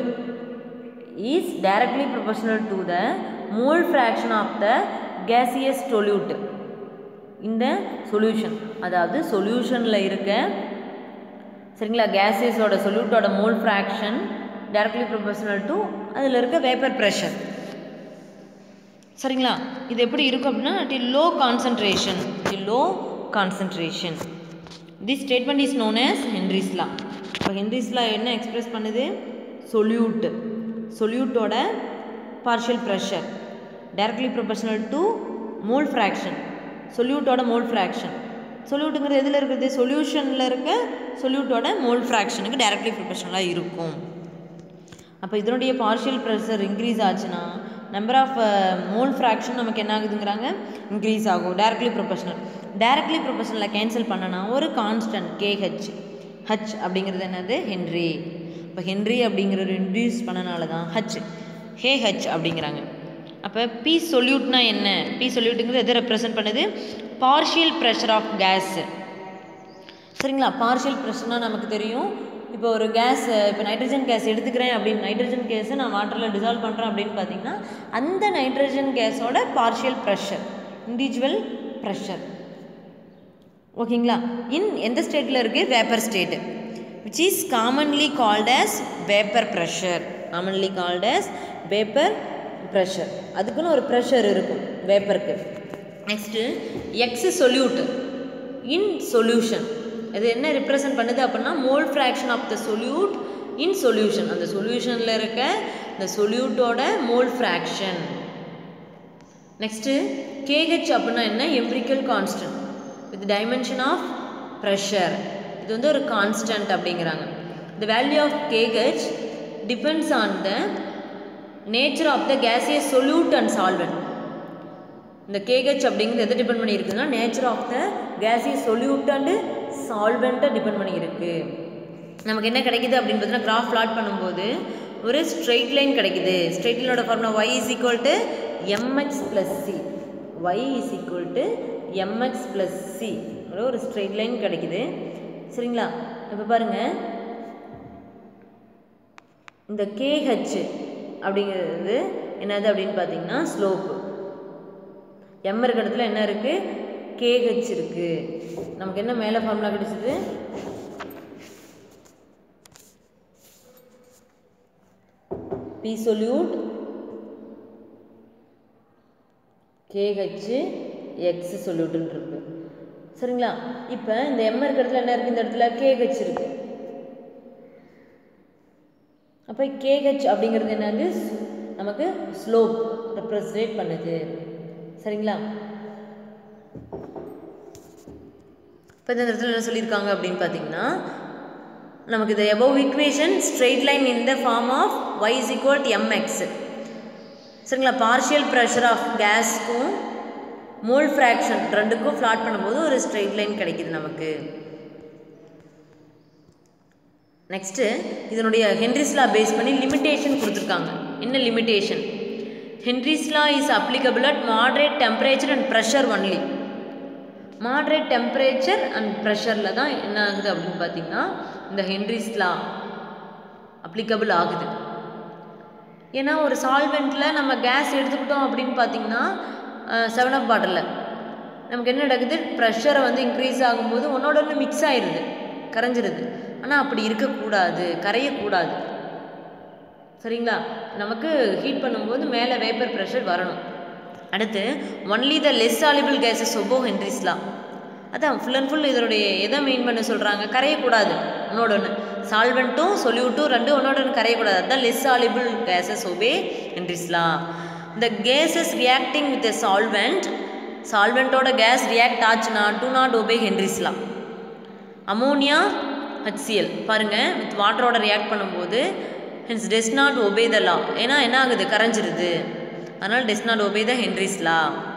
is directly proportional to the mole fraction of the gaseous solute in the solution அதாவது சொல்யூஷனில் இருக்க சரிங்களா கேஸஸோட சொல்யூட்டோட mole fraction directly proportional to அதில் இருக்க வேப்பர் ப்ரெஷர் சரிங்களா இது எப்படி இருக்கும் அப்படின்னா டி லோ கான்சன்ட்ரேஷன் டி low concentration this statement is known as Henry's law இப்போ ஹென்ரிஸ் லா என்ன எக்ஸ்பிரஸ் பண்ணுது சொல்யூட் சொல்யூட்டோட partial pressure directly proportional to mole fraction சொல்யூட்டோட மோல் ஃப்ராக்ஷன் சொல்யூட்டுங்கிறது எதில் இருக்குது சொல்யூஷனில் இருக்க சொல்யூட்டோட மோல் ஃப்ராக்ஷனுக்கு டைரக்ட்லி ப்ரொபோஷனலாக இருக்கும் அப்போ இதனுடைய பார்ஷியல் ப்ரெஷர் இன்க்ரீஸ் ஆச்சுன்னா நம்பர் ஆஃப் மோல் ஃப்ராக்ஷன் நமக்கு என்ன ஆகுதுங்கிறாங்க இன்க்ரீஸ் ஆகும் டைரக்ட்லி ப்ரொபோஷனல் டைரக்ட்லி ப்ரொபோஷனலில் கேன்சல் பண்ணனா ஒரு கான்ஸ்டன்ட் கேஹெச் ஹச் அப்படிங்கிறது என்னது ஹென்ரி இப்போ ஹென்ரி அப்படிங்கிறது இன்க்ரீஸ் பண்ணனால தான் ஹச் ஹே ஹச் அப்படிங்கிறாங்க அப்போ பி சொல்யூட்னா என்ன பி சொல்யூட்டுங்கிறது எதை ரெப்ரசன்ட் பண்ணுது பார்ஷியல் ப்ரெஷர் ஆஃப் கேஸ் சரிங்களா பார்ஷியல் ப்ரெஷர்னால் நமக்கு தெரியும் இப்போ ஒரு கேஸ் இப்போ நைட்ரஜன் கேஸ் எடுத்துக்கிறேன் அப்படின்னு நைட்ரஜன் கேஸை நான் வாட்டரில் டிசால்வ் பண்ணுறேன் அப்படின்னு பார்த்தீங்கன்னா அந்த நைட்ரஜன் கேஸோட பார்ஷியல் ப்ரெஷர் இண்டிவிஜுவல் ப்ரெஷர் ஓகேங்களா இன் எந்த ஸ்டேட்டில் இருக்குது vapour state which is commonly called as vapour pressure commonly called as vapour pressure அதுக்குன்னு ஒரு ப்ரெஷர் இருக்கும் வேப்பருக்கு next x solute in solution இது என்ன ரிப்ரசன்ட் பண்ணுது அப்படின்னா mole fraction of the solute in solution அந்த சொல்யூஷனில் இருக்க இந்த சொல்யூட்டோட மோல் ஃப்ராக்ஷன் நெக்ஸ்ட்டு கேஹெச் அப்படின்னா என்ன empirical constant with dimension of pressure இது வந்து ஒரு கான்ஸ்டன்ட் அப்படிங்கிறாங்க the value of KH depends on the nature of the gaseous solute and solvent இந்த கேஹெச் அப்படிங்கிறது எதை டிபெண்ட் பண்ணியிருக்குன்னா nature of the gaseous solute and சால்வெண்ட்டை டிபெண்ட் பண்ணியிருக்கு நமக்கு என்ன கிடைக்குது அப்படின்னு பார்த்தீங்கன்னா கிராஃப் பிளாட் பண்ணும்போது ஒரு ஸ்ட்ரெயிட் லைன் கிடைக்குது ஸ்ட்ரெயிட் லைனோட formula Y is equal to MX plus C Y is equal to MX plus C ஒரு ஸ்ட்ரெயிட் லைன் கிடைக்குது சரிங்களா இப்போ பாருங்கள் இந்த கேஹெச் அப்படிங்கிறது என்னது அப்படின்னு பார்த்தீங்கன்னா ஸ்லோப்பு எம் இருக்க இடத்துல என்ன இருக்குது கேஹெச் இருக்குது நமக்கு என்ன மேலே ஃபார்முலா கிடைச்சது பி சொல்யூட் கேஹெச் எக்ஸ் சொல்யூட்டுன்னு இருக்கு சரிங்களா இப்போ இந்த எம் இருக்க இடத்துல என்ன இருக்குது இந்த இடத்துல கேஹெச் இருக்குது அப்போ கேஹெச் அப்படிங்கிறது என்னது நமக்கு ஸ்லோப் ரெப்ரசன்ட் பண்ணுது சரிங்களா இப்போ இந்த இடத்துல என்ன சொல்லியிருக்காங்க அப்படின்னு பார்த்தீங்கன்னா நமக்கு இது above equation straight line in the form of y is equal to MX சரிங்களா பார்ஷியல் ப்ரெஷர் ஆஃப் கேஸ்க்கும் மோல் ஃப்ராக்ஷன் ரெண்டுக்கும் ஃப்ளாட் பண்ணும்போது ஒரு ஸ்ட்ரெயிட் லைன் கிடைக்குது நமக்கு நெக்ஸ்ட்டு இதனுடைய ஹென்ரிஸ்லா பேஸ் பண்ணி லிமிட்டேஷன் கொடுத்துருக்காங்க என்ன limitation Henry's law is applicable at moderate temperature and pressure only moderate temperature and ப்ரெஷரில் தான் என்ன ஆகுது அப்படின்னு பார்த்தீங்கன்னா இந்த ஹென்ரிஸ்லா அப்ளிகபிள் ஆகுது ஏன்னா ஒரு சால்வெண்ட்டில் நம்ம கேஸ் எடுத்துக்கிட்டோம் அப்படின்னு பார்த்தீங்கன்னா செவன் அப் பாட்டிலில் நமக்கு என்ன நடக்குது ப்ரெஷரை வந்து இன்க்ரீஸ் ஆகும்போது ஒன்றோட ஒன்று மிக்ஸ் ஆயிடுது கரைஞ்சிருது ஆனால் அப்படி இருக்கக்கூடாது கரையக்கூடாது சரிங்களா நமக்கு ஹீட் பண்ணும்போது மேலே வேப்பர் ப்ரெஷர் வரணும் அடுத்து only the less soluble gases obey Henry's law அதான் ஃபுல் அண்ட் ஃபுல் இதனுடைய எதை மெயின் பண்ண சொல்கிறாங்க கரையக்கூடாது ஒன்னோட ஒன்று சால்வெண்ட்டும் சொல்யூட்டும் ரெண்டும் ஒன்னோட ஒன்று கரையக்கூடாது அதுதான் less soluble gases obey Henry's law இந்த gases reacting with a solvent சால்வெண்ட்டோட கேஸ் ரியாக்ட் ஆச்சுன்னா do not obey Henry's law ammonia HCl பாருங்கள் வித் வாட்டரோட ரியாக்ட் பண்ணும்போது hence does not obey the law ஏன்னா என்ன ஆகுது கரைஞ்சிருது அதனால் does not obey the Henry's law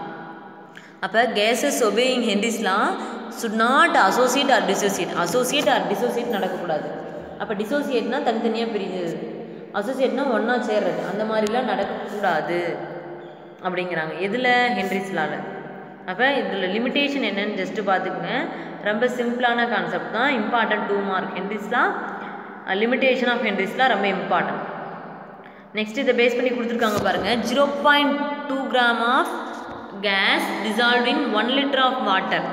அப்போ gases obeying Henry's law should not associate or dissociate associate or dissociate நடக்கக்கூடாது அப்போ டிசோசியேட்னா தனித்தனியாக பிரிஞ்சது அசோசியேட்னா ஒன்றா சேர்றது அந்த மாதிரிலாம் நடக்கக்கூடாது அப்படிங்கிறாங்க எதில் ஹென்ரிஸ்லாவில் அப்போ இதில் லிமிட்டேஷன் என்னன்னு ஜஸ்ட்டு பார்த்துக்குங்க ரொம்ப சிம்பிளான கான்செப்ட் தான் இம்பார்ட்டன்ட் டூ மார்க் ஹென்ரிஸ்லாம் லிமிட்டேஷன் ஆஃப் ஹென்ரிஸ்லாம் ரொம்ப இம்பார்ட்டன்ட் நெக்ஸ்ட் இதை பேஸ் பண்ணி கொடுத்துருக்காங்க பாருங்கள் zero point two gram of gas dissolve in one litre of water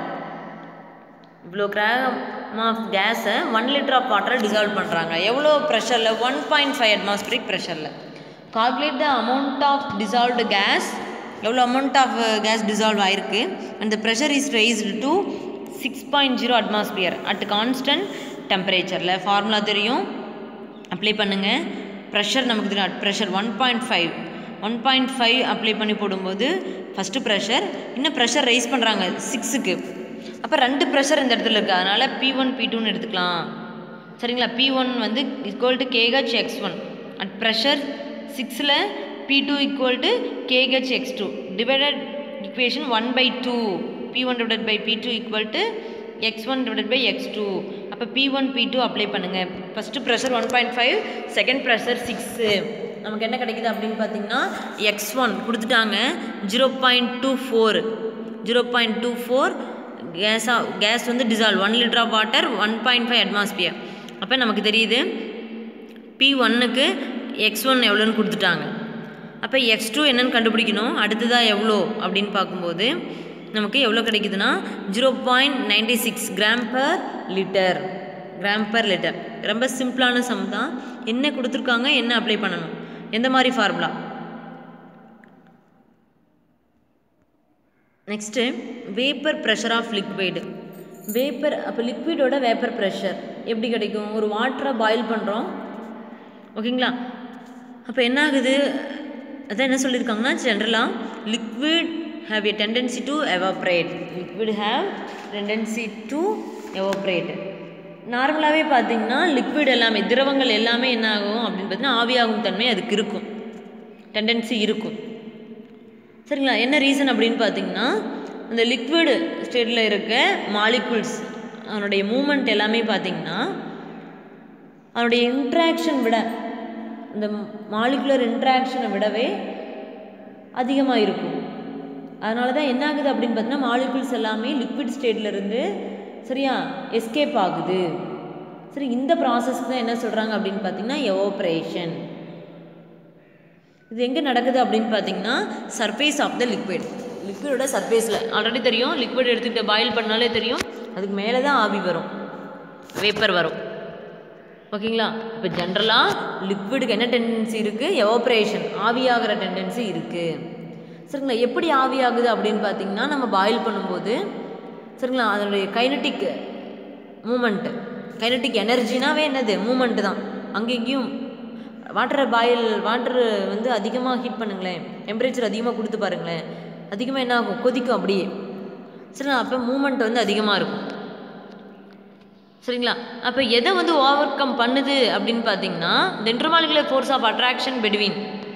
இவ்வளோ கிராம் ஆஃப் கேஸை ஒன் லிட்டர் ஆஃப் வாட்டரை டிசால்வ் பண்ணுறாங்க எவ்வளோ ப்ரெஷரில் ஒன் பாயிண்ட் ஃபைவ் அட்மாஸ்பிரிக் ப்ரெஷரில் calculate the amount of dissolved gas எவ்வளோ அமௌண்ட் ஆஃப் கேஸ் டிசால்வ் ஆயிருக்கு and the pressure is raised to six point zero atmosphere at constant டெம்பரேச்சரில் ஃபார்முலா தெரியும் அப்ளை பண்ணுங்கள் ப்ரெஷர் நமக்கு தெரியும் at pressure one point five one point five apply பண்ணி போடும்போது ஃபஸ்ட்டு ப்ரெஷர் இன்னும் ப்ரெஷர் ரைஸ் பண்ணுறாங்க சிக்ஸுக்கு அப்போ ரெண்டு ப்ரெஷர் இந்த இடத்துல இருக்குது அதனால் பி ஒன் பி டூன்னு எடுத்துக்கலாம் சரிங்களா பி ஒன் வந்து equal to KH X one at pressure சிக்ஸில் P two equal to KH X two divided equation one by two P one divided by P two equal to X one divided by X two அப்போ P one P two apply பண்ணுங்கள் first pressure one point five second pressure six நமக்கு என்ன கிடைக்குது அப்படின்னு பார்த்தீங்கன்னா எக்ஸ் ஒன் கொடுத்துட்டாங்க zero point two four zero point two four கேஸா கேஸ் வந்து dissolve one litre of water one point five atmosphere அப்போ நமக்கு தெரியுது பி ஒன்னுக்கு எக்ஸ் ஒன் எவ்வளோன்னு கொடுத்துட்டாங்க அப்போ எக்ஸ் டூ என்னன்னு கண்டுபிடிக்கணும் அடுத்ததாக எவ்வளோ அப்படின்னு பார்க்கும்போது நமக்கு எவ்வளோ கிடைக்குதுன்னா zero point ninety six gram per litre gram per litre ரொம்ப சிம்பிளான சம் தான் என்ன கொடுத்துருக்காங்க என்ன அப்ளை பண்ணணும் எந்த மாதிரி formula next vapour pressure of liquid vapour அப்போ லிக்விடோட வேப்பர் ப்ரெஷர் எப்படி கிடைக்கும் ஒரு வாட்டரை பாயில் பண்ணுறோம் ஓகேங்களா அப்போ என்ன ஆகுது அதான் என்ன சொல்லியிருக்காங்கன்னா ஜென்ரலாக liquid have a tendency to evaporate liquid have tendency to evaporate நார்மலாகவே பார்த்தீங்கன்னா லிக்விட் எல்லாமே திரவங்கள் எல்லாமே என்ன ஆகும் அப்படின்னு பார்த்தீங்கன்னா ஆவியாகும் தன்மை அதுக்கு இருக்கும் டெண்டன்சி இருக்கும் சரிங்களா என்ன ரீசன் அப்படின்னு பார்த்தீங்கன்னா அந்த லிக்விடு ஸ்டேட்டில் இருக்க மாலிகுல்ஸ் அதனுடைய மூமெண்ட் எல்லாமே பார்த்தீங்கன்னா அதனுடைய இன்ட்ராக்ஷன் விட இந்த மாலிகுலர் இன்ட்ராக்ஷனை விடவே அதிகமாக இருக்கும் அதனால தான் என்ன ஆகுது அப்படின்னு பார்த்தீங்கன்னா மாலிகுல்ஸ் எல்லாமே லிக்விட் ஸ்டேட்லேருந்து சரியா எஸ்கேப் ஆகுது சரி இந்த ப்ராசஸ்க்கு தான் என்ன சொல்கிறாங்க அப்படின்னு பார்த்தீங்கன்னா எவோப்ரேஷன் இது எங்கே நடக்குது அப்படின்னு பார்த்தீங்கன்னா சர்ஃபேஸ் ஆஃப் த லிக்விட் லிக்விடோட சர்ஃபேஸில் ஆல்ரெடி தெரியும் லிக்விட் எடுத்துக்கிட்டு பாயில் பண்ணாலே தெரியும் அதுக்கு மேலே தான் ஆவி வரும் வேப்பர் வரும் ஓகேங்களா இப்போ ஜென்ரலாக லிக்விடுக்கு என்ன டெண்டன்சி இருக்குது எவாப்ரேஷன் ஆவியாகிற டெண்டன்சி இருக்குது சரிங்களா எப்படி ஆவியாகுது அப்படின்னு பார்த்தீங்கன்னா நம்ம பாயில் பண்ணும்போது சரிங்களா அதனுடைய கைனட்டிக் மூமெண்ட்டு கைனட்டிக் எனர்ஜினாவே என்னது மூமெண்ட்டு தான் அங்கே இங்கேயும் வாட்டரை பாயில் வாட்டர் வந்து அதிகமாக ஹீட் பண்ணுங்களேன் டெம்பரேச்சர் அதிகமாக கொடுத்து பாருங்களேன் அதிகமாக என்ன ஆகும் கொதிக்கும் அப்படியே சரிங்களா அப்போ மூமெண்ட் வந்து அதிகமாக இருக்கும் சரிங்களா அப்போ எதை வந்து ஓவர் கம் பண்ணுது அப்படின்னு பார்த்தீங்கன்னா இந்த intermolecular force of attraction between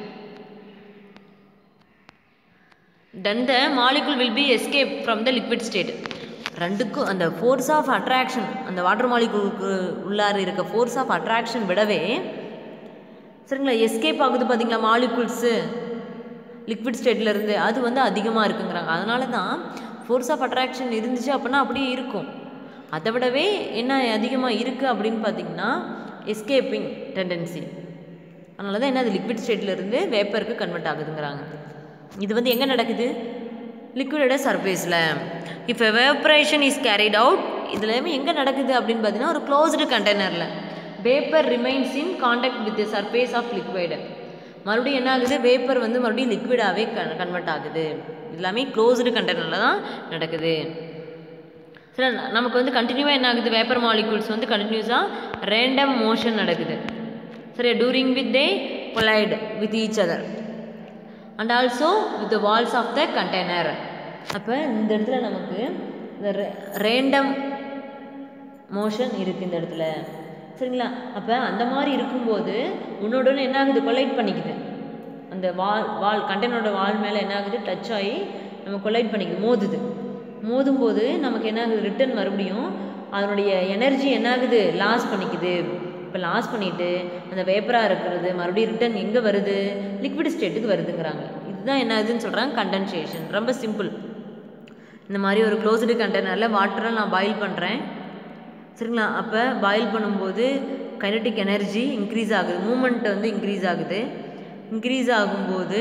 then the molecule will be escape from the liquid state ரெண்டுக்கும் அந்த ஃபோர்ஸ் ஆஃப் அட்ராக்ஷன் அந்த வாட்டர் மாலிகுலுக்கு உள்ளார இருக்க ஃபோர்ஸ் ஆஃப் அட்ராக்ஷன் விடவே சரிங்களா எஸ்கேப் ஆகுது பார்த்தீங்களா மாலிகுல்ஸு லிக்விட் ஸ்டேட்லேருந்து அது வந்து அதிகமாக இருக்குங்கிறாங்க அதனால தான் ஃபோர்ஸ் ஆஃப் அட்ராக்ஷன் இருந்துச்சு அப்படின்னா அப்படியே இருக்கும் அதை விடவே என்ன அதிகமாக இருக்குது அப்படின்னு பார்த்தீங்கன்னா எஸ்கேப்பிங் டெண்டன்சி அதனால தான் என்ன அது லிக்விட் ஸ்டேட்லேருந்து வேப்பருக்கு கன்வெர்ட் ஆகுதுங்கிறாங்க இது வந்து எங்கே நடக்குது லிக்விடோட சர்ஃபேஸில் if evaporation is carried out இதுலையுமே எங்கே நடக்குது அப்படின்னு பார்த்தீங்கன்னா ஒரு க்ளோஸ்டு கண்டெய்னரில் vapour remains in contact with the surface of liquid மறுபடியும் என்ன ஆகுது வேப்பர் வந்து மறுபடியும் லிக்விடாகவே கன் கன்வெர்ட் ஆகுது எல்லாமே க்ளோஸ்டு கண்டெய்னரில் தான் நடக்குது சரி நமக்கு வந்து கண்டினியூவாக என்ன ஆகுது வேப்பர் மாலிகூல்ஸ் வந்து கண்டினியூஸாக ரேண்டம் மோஷன் நடக்குது சரி during with they collide with each other and also with the walls of the container அப்போ இந்த இடத்துல நமக்கு இந்த ரேண்டம் மோஷன் இருக்குது இந்த இடத்துல சரிங்களா அப்போ அந்த மாதிரி இருக்கும்போது உன்னோட ஒன்று என்ன ஆகுது கொலைட் பண்ணிக்குது அந்த வால் வால் கண்டெய்னரோட வால் மேலே என்ன ஆகுது டச் ஆகி நம்ம கொலைட் பண்ணிக்குது மோதுது மோதும் போது நமக்கு என்ன ஆகுது ரிட்டன் மறுபடியும் அதனுடைய எனர்ஜி என்ன ஆகுது லாஸ் பண்ணிக்குது இப்போ லாஸ் பண்ணிவிட்டு அந்த வேப்பராக இருக்கிறது மறுபடியும் ரிட்டன் எங்கே வருது லிக்விட் ஸ்டேட்டுக்கு வருதுங்கிறாங்க இதுதான் என்ன ஆகுதுன்னு சொல்கிறாங்க கண்டென்சேஷன் ரொம்ப சிம்பிள் இந்த மாதிரி ஒரு க்ளோஸ்டு கண்டெய்னரில் வாட்டரை நான் பாயில் பண்ணுறேன் சரிங்களா அப்போ பாயில் பண்ணும்போது கைனட்டிக் எனர்ஜி இன்க்ரீஸ் ஆகுது மூமெண்ட் வந்து இன்க்ரீஸ் ஆகுது இன்க்ரீஸ் ஆகும்போது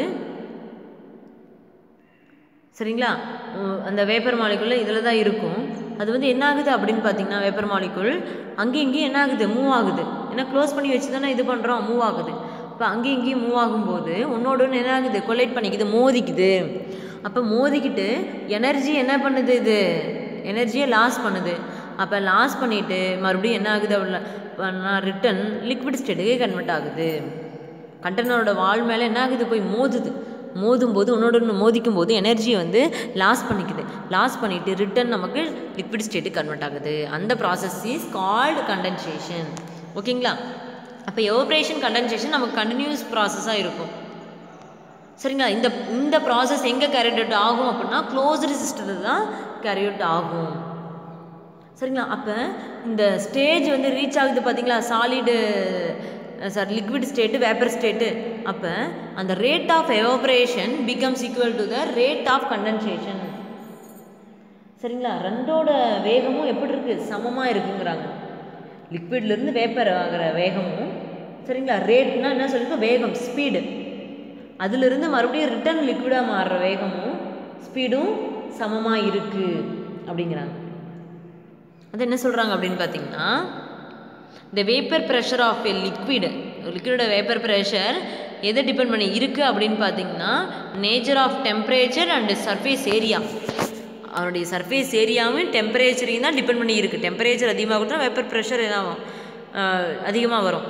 சரிங்களா உம், அந்த வேப்பர் மாலிகுள்ள இதில் தான் இருக்கும் அது வந்து என்ன ஆகுது அப்படின்னு பார்த்தீங்கன்னா வேப்பர் மாலிகுல் அங்கேயும் இங்கேயும் என்ன ஆகுது மூவ் ஆகுது ஏன்னா க்ளோஸ் பண்ணி வச்சு தானே இது பண்ணுறோம் மூவ் ஆகுது இப்போ அங்கேயும் இங்கேயும் மூவ் ஆகும்போது ஒன்னோட ஒன்று என்ன ஆகுது கொலைட் பண்ணிக்குது மோதிக்குது அப்போ மோதிக்கிட்டு எனர்ஜி என்ன பண்ணுது இது எனர்ஜியை லாஸ் பண்ணுது அப்போ லாஸ் பண்ணிவிட்டு மறுபடியும் என்ன ஆகுது அப்படின்னா ரிட்டன் லிக்விட் ஸ்டேட்டுக்கு கன்வெர்ட் ஆகுது கண்டெய்னரோட வால் மேலே என்ன ஆகுது போய் மோதுது மோதும் போது உன்னோட ஒன்று மோதிக்கும் போது எனர்ஜியை வந்து லாஸ் பண்ணிக்குது லாஸ் பண்ணிவிட்டு ரிட்டன் நமக்கு லிக்விட் ஸ்டேட்டுக்கு கன்வெர்ட் ஆகுது அந்த ப்ராசஸ் இஸ் கால்டு கண்டென்சேஷன் ஓகேங்களா அப்போ எவோப்ரேஷன் கண்டென்சேஷன் நமக்கு கண்டினியூஸ் ப்ராசஸாக இருக்கும் சரிங்களா இந்த இந்த ப்ராசஸ் எங்கே கேரிட் அவுட் ஆகும் அப்படின்னா க்ளோஸ்டு சிஸ்டத்தில் தான் கேரி அவுட் ஆகும் சரிங்களா அப்போ இந்த ஸ்டேஜ் வந்து ரீச் ஆகுது பார்த்தீங்களா solid sir liquid state vapour state அப்போ அந்த rate of evaporation becomes equal to the rate of condensation சரிங்களா ரெண்டோட வேகமும் எப்படி இருக்குது சமமாக இருக்குங்கிறாங்க லிக்விட்லேருந்து வேப்பர் ஆகிற வேகமும் சரிங்களா ரேட்னா என்ன சொல்லியிருக்கோம் வேகம் ஸ்பீடு அதிலிருந்து மறுபடியும் ரிட்டர்ன் லிக்விடாக மாறுற வேகமும் ஸ்பீடும் சமமாக இருக்குது அப்படிங்கிறாங்க அது என்ன சொல்கிறாங்க அப்படின்னு பார்த்தீங்கன்னா இந்த vapour pressure of a liquid லிக்விடோட வேப்பர் ப்ரெஷர் எதை டிபெண்ட் பண்ணி இருக்குது அப்படின்னு பார்த்தீங்கன்னா nature of temperature and surface area அதனுடைய சர்ஃபேஸ் ஏரியாவும் டெம்பரேச்சரையும் தான் டிபெண்ட் பண்ணி இருக்குது டெம்பரேச்சர் அதிகமாக கொடுத்தா வெப்பர் ப்ரெஷர் என்னாகும் அதிகமாக வரும்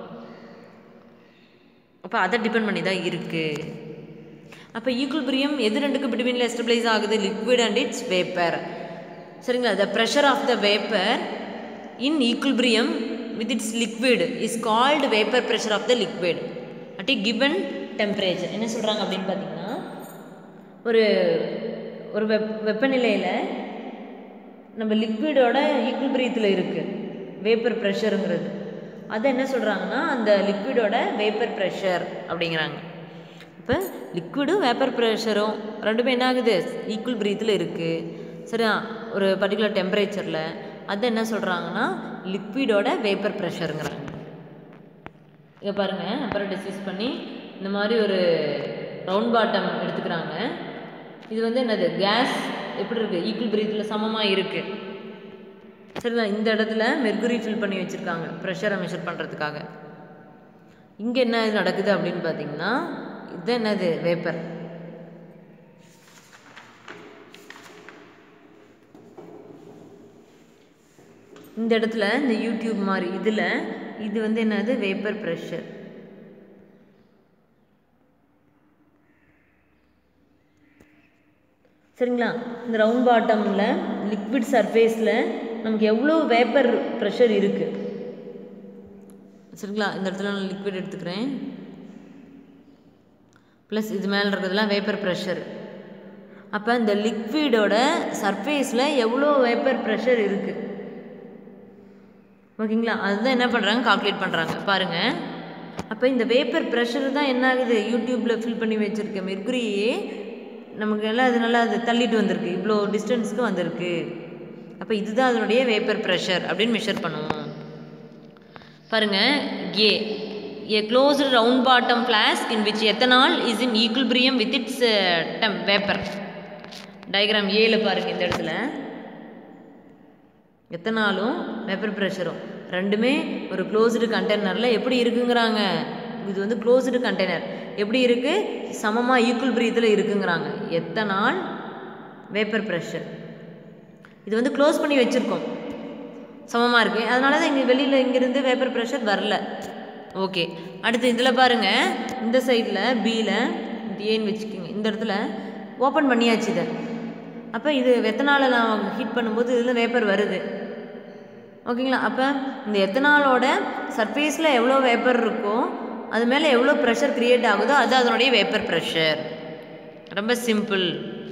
அப்போ அதை டிபெண்ட் பண்ணி தான் இருக்குது அப்போ ஈக்குல்பிரியம் எது ரெண்டுக்கு பிட்வீனில் எஸ்டபிளைஸ் ஆகுது லிக்விட் அண்ட் இட்ஸ் வேப்பர் சரிங்களா the pressure of the vapour in equilibrium with its liquid is called vapour pressure of the liquid at given temperature என்ன சொல்கிறாங்க அப்படின்னு பார்த்தீங்கன்னா ஒரு ஒரு வெப் வெப்பநிலையில் நம்ம லிக்விடோட ஈக்குல்பிரியத்தில் இருக்குது வேப்பர் ப்ரெஷருங்கிறது அதை என்ன சொல்கிறாங்கன்னா அந்த லிக்விடோட வேப்பர் ப்ரெஷர் அப்படிங்கிறாங்க இப்போ லிக்விடும் வேப்பர் ப்ரெஷரும் ரெண்டுமே என்ன ஆகுது ஈக்குவல் பிரீத்தில் இருக்குது சரியா ஒரு பர்டிகுலர் டெம்பரேச்சரில் அதை என்ன சொல்கிறாங்கன்னா லிக்விடோட வேப்பர் ப்ரெஷருங்கிறாங்க இங்கே பாருங்கள் அப்புறம் டிஸ்கஸ் பண்ணி இந்த மாதிரி ஒரு ரவுண்ட் பாட்டம் எடுத்துக்கிறாங்க இது வந்து என்னது கேஸ் எப்படி இருக்குது ஈக்குவல் பிரீத்தில் சமமாக இருக்குது சரிங்களா இந்த இடத்துல மெர்குரி ஃபில் பண்ணி வச்சுருக்காங்க ப்ரெஷரை மெஷர் பண்ணுறதுக்காக இங்கே என்ன இது நடக்குது அப்படின்னு பார்த்தீங்கன்னா இது என்னது வேப்பர் இந்த இடத்துல இந்த யூடியூப் மாதிரி இதில் இது வந்து என்னது வேப்பர் ப்ரெஷர் சரிங்களா இந்த ரவுண்ட் பாட்டமில் லிக்விட் சர்ஃபேஸில் நமக்கு எவ்வளோ வேப்பர் ப்ரெஷர் இருக்குது சரிங்களா இந்த இடத்துல நான் லிக்விட் எடுத்துக்கிறேன் ப்ளஸ் இது மேலே இருக்கிறதுலாம் வேப்பர் ப்ரெஷர் அப்போ இந்த லிக்விடோட சர்ஃபேஸில் எவ்வளோ வேப்பர் ப்ரெஷர் இருக்குது ஓகேங்களா அதுதான் என்ன பண்ணுறாங்க கால்குலேட் பண்ணுறாங்க பாருங்கள் அப்போ இந்த வேப்பர் ப்ரெஷர் தான் என்ன ஆகுது யூடியூப்பில் ஃபில் பண்ணி வச்சுருக்க மெர்குரியே நமக்கு எல்லாம் அது நல்லா அது தள்ளிட்டு வந்திருக்கு இவ்வளோ டிஸ்டன்ஸ்க்கு வந்திருக்கு அப்போ இதுதான் அதனுடைய வேப்பர் ப்ரெஷர் அப்படின்னு மெஷர் பண்ணுவோம் பாருங்கள் a a closed round bottom flask in which ethanol is in equilibrium with its uh, temp vapor diagram ஏல பாருங்க இந்த இடத்துல எத்தனாலும் வேப்பர் ப்ரெஷரும் ரெண்டுமே ஒரு க்ளோஸ்டு கண்டெய்னரில் எப்படி இருக்குங்கிறாங்க இது வந்து க்ளோஸ்டு கண்டெய்னர் எப்படி இருக்குது சமமாக ஈக்குவல் பிரீத்தில் இருக்குங்கிறாங்க எத்தனால் வேப்பர் ப்ரெஷர் இது வந்து க்ளோஸ் பண்ணி வச்சுருக்கோம் சமமாக இருக்குது அதனால தான் இங்கே வெளியில் இங்கேருந்து வேப்பர் ப்ரெஷர் வரல ஓகே அடுத்து இதில் பாருங்கள் இந்த சைடில் பியில் இது ஏன்னு வச்சுக்கோங்க இந்த இடத்துல ஓப்பன் பண்ணியாச்சு இதை அப்போ இது எத்தனால நான் ஹீட் பண்ணும்போது இதில் வேப்பர் வருது ஓகேங்களா அப்போ இந்த எத்தனாலோட சர்ஃபேஸில் எவ்வளோ வேப்பர் இருக்கோ அது மேலே எவ்வளோ ப்ரெஷர் க்ரியேட் ஆகுதோ அது அதனுடைய வேப்பர் ப்ரெஷர் ரொம்ப simple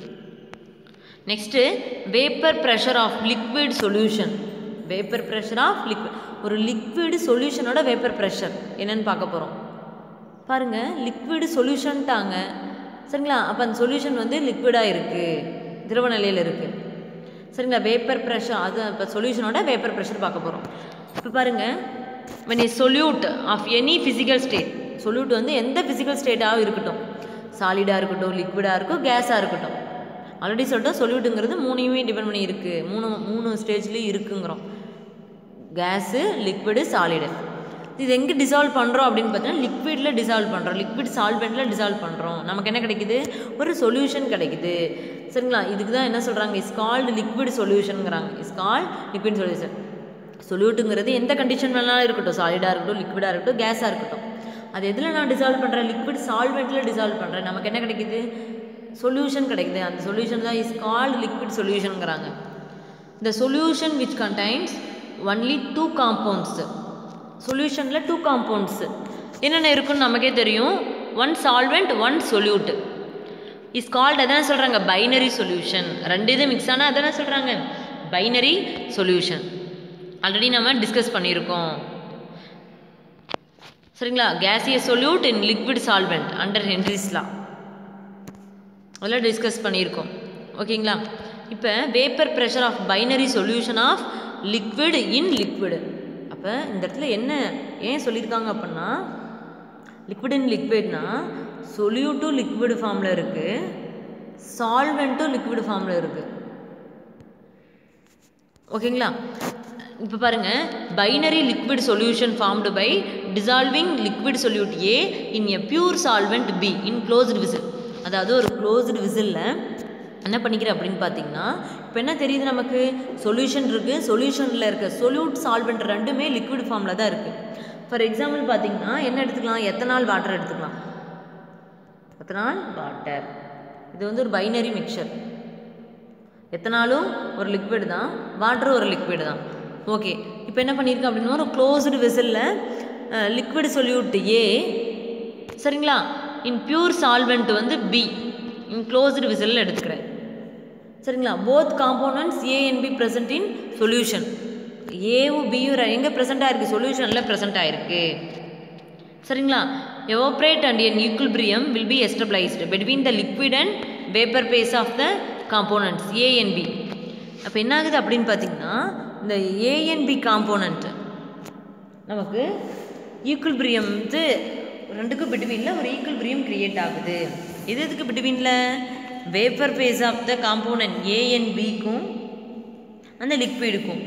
next vapour pressure of liquid solution vapour pressure of liquid ஒரு லிக்விடு சொல்யூஷனோட வேப்பர் ப்ரெஷர் என்னன்னு பார்க்க போகிறோம் பாருங்கள் லிக்விடு சொல்யூஷன்ட்டாங்க சரிங்களா அப்போ அந்த சொல்யூஷன் வந்து லிக்விடாக இருக்குது திரவ நிலையில் இருக்குது சரிங்களா வேப்பர் ப்ரெஷர் அது இப்போ சொல்யூஷனோட வேப்பர் ப்ரெஷர் பார்க்க போகிறோம் இப்போ பாருங்கள் when a solute of any physical state solute வந்து எந்த ஃபிசிக்கல் ஸ்டேட்டாகவும் இருக்கட்டும் சாலிடாக இருக்கட்டும் லிக்விடாக இருக்கும் கேஸாக இருக்கட்டும் ஆல்ரெடி சொல்லிட்டோம் சொல்யூட்டுங்கிறது மூணையுமே டிபெண்ட் பண்ணி இருக்குது மூணு மூணு ஸ்டேஜ்லேயும் இருக்குங்கிறோம் கேஸு லிக்விடு சாலிடு இது எங்கே டிசால்வ் பண்ணுறோம் அப்படின்னு பார்த்தீங்கன்னா லிக்விடில் டிசால்வ் பண்ணுறோம் லிக்விட் சால்வெண்ட்டில் டிசால்வ் பண்ணுறோம் நமக்கு என்ன கிடைக்குது ஒரு சொல்யூஷன் கிடைக்குது சரிங்களா இதுக்கு தான் என்ன சொல்கிறாங்க இஸ் கால்டு லிக்விட் சொல்யூஷனுங்கிறாங்க இஸ் கால்ட் லிக்விட் சொல்யூஷன் சொல்யூட்டுங்கிறது எந்த கண்டிஷன் வேணாலும் இருக்கட்டும் சாலிடாக இருக்கட்டும் லிக்விடாக இருக்கட்டும் கேஸாக இருக்கட்டும் அது எதில் நான் டிசால்வ் பண்ணுறேன் லிக்விட் சால்வெண்ட்டில் டிசால்வ் பண்ணுறேன் நமக்கு என்ன கிடைக்குது சொல்யூஷன் கிடைக்குது அந்த சொல்யூஷன் தான் இஸ் கால்டு லிக்விட் சொல்யூஷனுங்கிறாங்க the solution which contains only two compounds சொல்யூஷனில் டூ காம்பவுண்ட்ஸு என்னென்ன இருக்குன்னு நமக்கே தெரியும் one solvent one solute is called அதான் சொல்கிறாங்க பைனரி சொல்யூஷன் ரெண்டு இது மிக்ஸ் ஆனால் அதானே சொல்கிறாங்க பைனரி சொல்யூஷன் ஆல்ரெடி நம்ம டிஸ்கஸ் பண்ணியிருக்கோம் சரிங்களா gaseous solute in liquid solvent under Henry's law அதெல்லாம் டிஸ்கஸ் பண்ணியிருக்கோம் ஓகேங்களா இப்போ vapour pressure of binary solution of liquid in liquid அப்போ இந்த இடத்துல என்ன ஏன் சொல்லியிருக்காங்க அப்படின்னா லிக்விட் இன் லிக்விட்னா சொல்யூட்டும் லிக்விட் ஃபார்மில் இருக்குது சால்வெண்ட்டும் லிக்விட் ஃபார்மில் இருக்குது ஓகேங்களா இப்போ பாருங்கள் binary liquid solution formed by dissolving liquid solute A in a pure solvent B in closed vessel அதாவது ஒரு க்ளோஸ்டு விசிலில் என்ன பண்ணிக்கிறேன் அப்படின்னு பார்த்தீங்கன்னா இப்போ என்ன தெரியுது நமக்கு சொல்யூஷன் இருக்குது சொல்யூஷனில் இருக்க சொல்யூட் சால்வெண்ட் ரெண்டுமே லிக்விட் ஃபார்மில் தான் இருக்குது ஃபார் எக்ஸாம்பிள் பார்த்தீங்கன்னா என்ன எடுத்துக்கலாம் எத்தனால் வாட்டர் எடுத்துக்கலாம் எத்தனால் வாட்டர் இது வந்து ஒரு பைனரி மிக்சர் எத்தனாலும் ஒரு லிக்விட் தான் வாட்டரும் ஒரு லிக்விட் தான் ஓகே இப்போ என்ன பண்ணியிருக்கேன் அப்படின்னா ஒரு க்ளோஸ்டு வெசலில் லிக்விட் சொல்யூட் ஏ சரிங்களா இன் பியூர் சால்வெண்ட் வந்து பி இன் க்ளோஸ்டு வெசலில் எடுத்துக்கிறேன் சரிங்களா both components A and B present in solution ஏவும் பியும் எங்கே ப்ரெசென்ட் ஆயிருக்கு சொல்யூஷனில் ப்ரெசென்ட் ஆயிருக்கு சரிங்களா evaporate and an equilibrium will be established between the liquid and vapor phase of the components A and B அப்போ என்ன ஆகுது அப்படின்னு பார்த்தீங்கன்னா இந்த A and B காம்போனண்ட் நமக்கு ஈக்குல்பிரியம் வந்து ரெண்டுக்கும் பிட்வீனில் ஒரு ஈக்குல்பிரியம் கிரியேட் ஆகுது இது எதுக்கு பிட்வீனில் vapour phase of the component A and பிக்கும் அந்த லிக்விடுக்கும்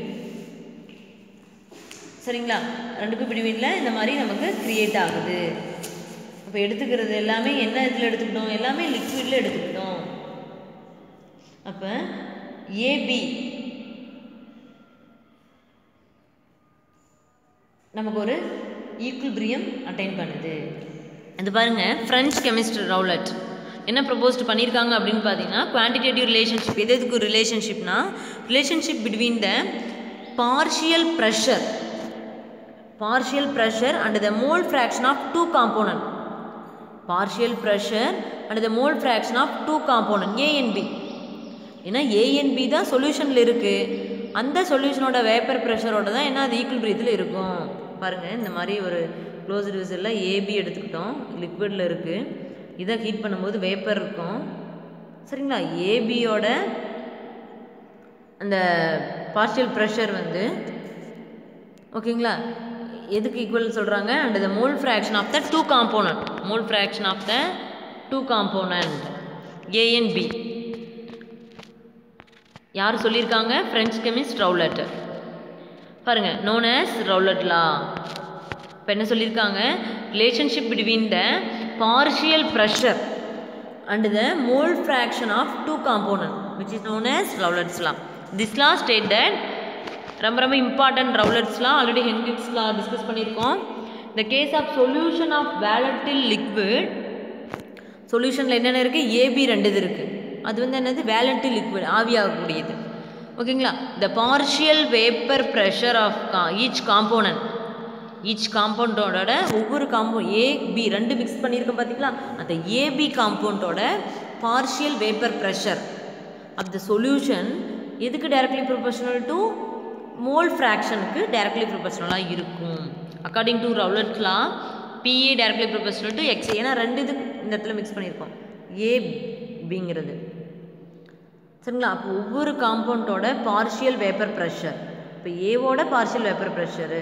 சரிங்களா ரெண்டுக்கும் பிடிவீனில் இந்த மாதிரி நமக்கு க்ரியேட் ஆகுது இப்போ எடுத்துக்கிறது எல்லாமே என்ன இதில் எடுத்துக்கிட்டோம் எல்லாமே லிக்விடில் எடுத்துக்கிட்டோம் அப்போ ஏபி நமக்கு ஒரு ஈக்குல்பிரியம் அட்டைன் பண்ணுது இது பாருங்க ஃப்ரெஞ்ச் கெமிஸ்ட் ரவுலட் என்ன ப்ரப்போஸ்ட் பண்ணியிருக்காங்க அப்படின்னு பார்த்தீங்கன்னா குவான்டிடேட்டிவ் ரிலேஷன்ஷிப் எது எதுக்கு ரிலேஷன்ஷிப்னா relationship between the partial pressure partial pressure and the mole fraction of two component partial pressure and the mole fraction of two component A and B ஏன்னா ஏ அண்ட் பி தான் சொல்யூஷனில் இருக்குது அந்த சொல்யூஷனோட வேப்பர் ப்ரெஷரோட தான் என்ன அது ஈக்குவல் பிரீத்தில் இருக்கும் பாருங்கள் இந்த மாதிரி ஒரு க்ளோஸ்டு விசிலில் ஏபி எடுத்துக்கிட்டோம் லிக்விடில் இருக்குது இதை ஹீட் பண்ணும்போது வேப்பர் இருக்கும் சரிங்களா ஏபியோட அந்த பார்ஷியல் ப்ரெஷர் வந்து ஓகேங்களா எதுக்கு ஈக்குவல் சொல்கிறாங்க and the mole fraction of the two component mole fraction of the two component A and B யார் சொல்லியிருக்காங்க ஃப்ரெஞ்ச் கெமிஸ்ட் ரவுலட் பாருங்கள் நோன் ஆஸ் ரவுலட் லா இப்போ என்ன சொல்லியிருக்காங்க relationship between the partial pressure and the mole fraction of two component which is known as Raoult's law this law state that ரொம்ப ரொம்ப இம்பார்ட்டன்ட் ரவுலட்ஸ்லாம் ஆல்ரெடி ஹென்ரிக்ஸ்லாம் டிஸ்கஸ் பண்ணியிருக்கோம் இந்த case of solution of வேலட்டில் liquid சொல்யூஷனில் என்னென்ன இருக்குது ஏபி ரெண்டு இது இருக்குது அது வந்து என்னது வேலட்டில் லிக்விட் ஆவியாகக்கூடியது ஓகேங்களா the partial vapour pressure of each component each காம்பவுண்டோட ஒவ்வொரு காம்போ ஏ பி ரெண்டு மிக்ஸ் பண்ணியிருக்கோம் பார்த்தீங்களா அந்த ஏபி காம்பவுண்டோட partial vapour pressure of the solution எதுக்கு டைரக்ட்லி ப்ரொபோஷனல் டு மோல் ஃப்ராக்ஷனுக்கு டைரக்ட்லி ப்ரொபோஷனலாக இருக்கும் according to Raoult law PA directly proportional to X ஏன்னா ரெண்டு இது இந்த இடத்துல மிக்ஸ் பண்ணியிருக்கோம் ஏ பிங்கிறது சரிங்களா அப்போ ஒவ்வொரு காம்பவுண்டோட பார்ஷியல் வேப்பர் ப்ரெஷர் இப்போ ஏவோட பார்ஷியல் வேப்பர் ப்ரெஷரு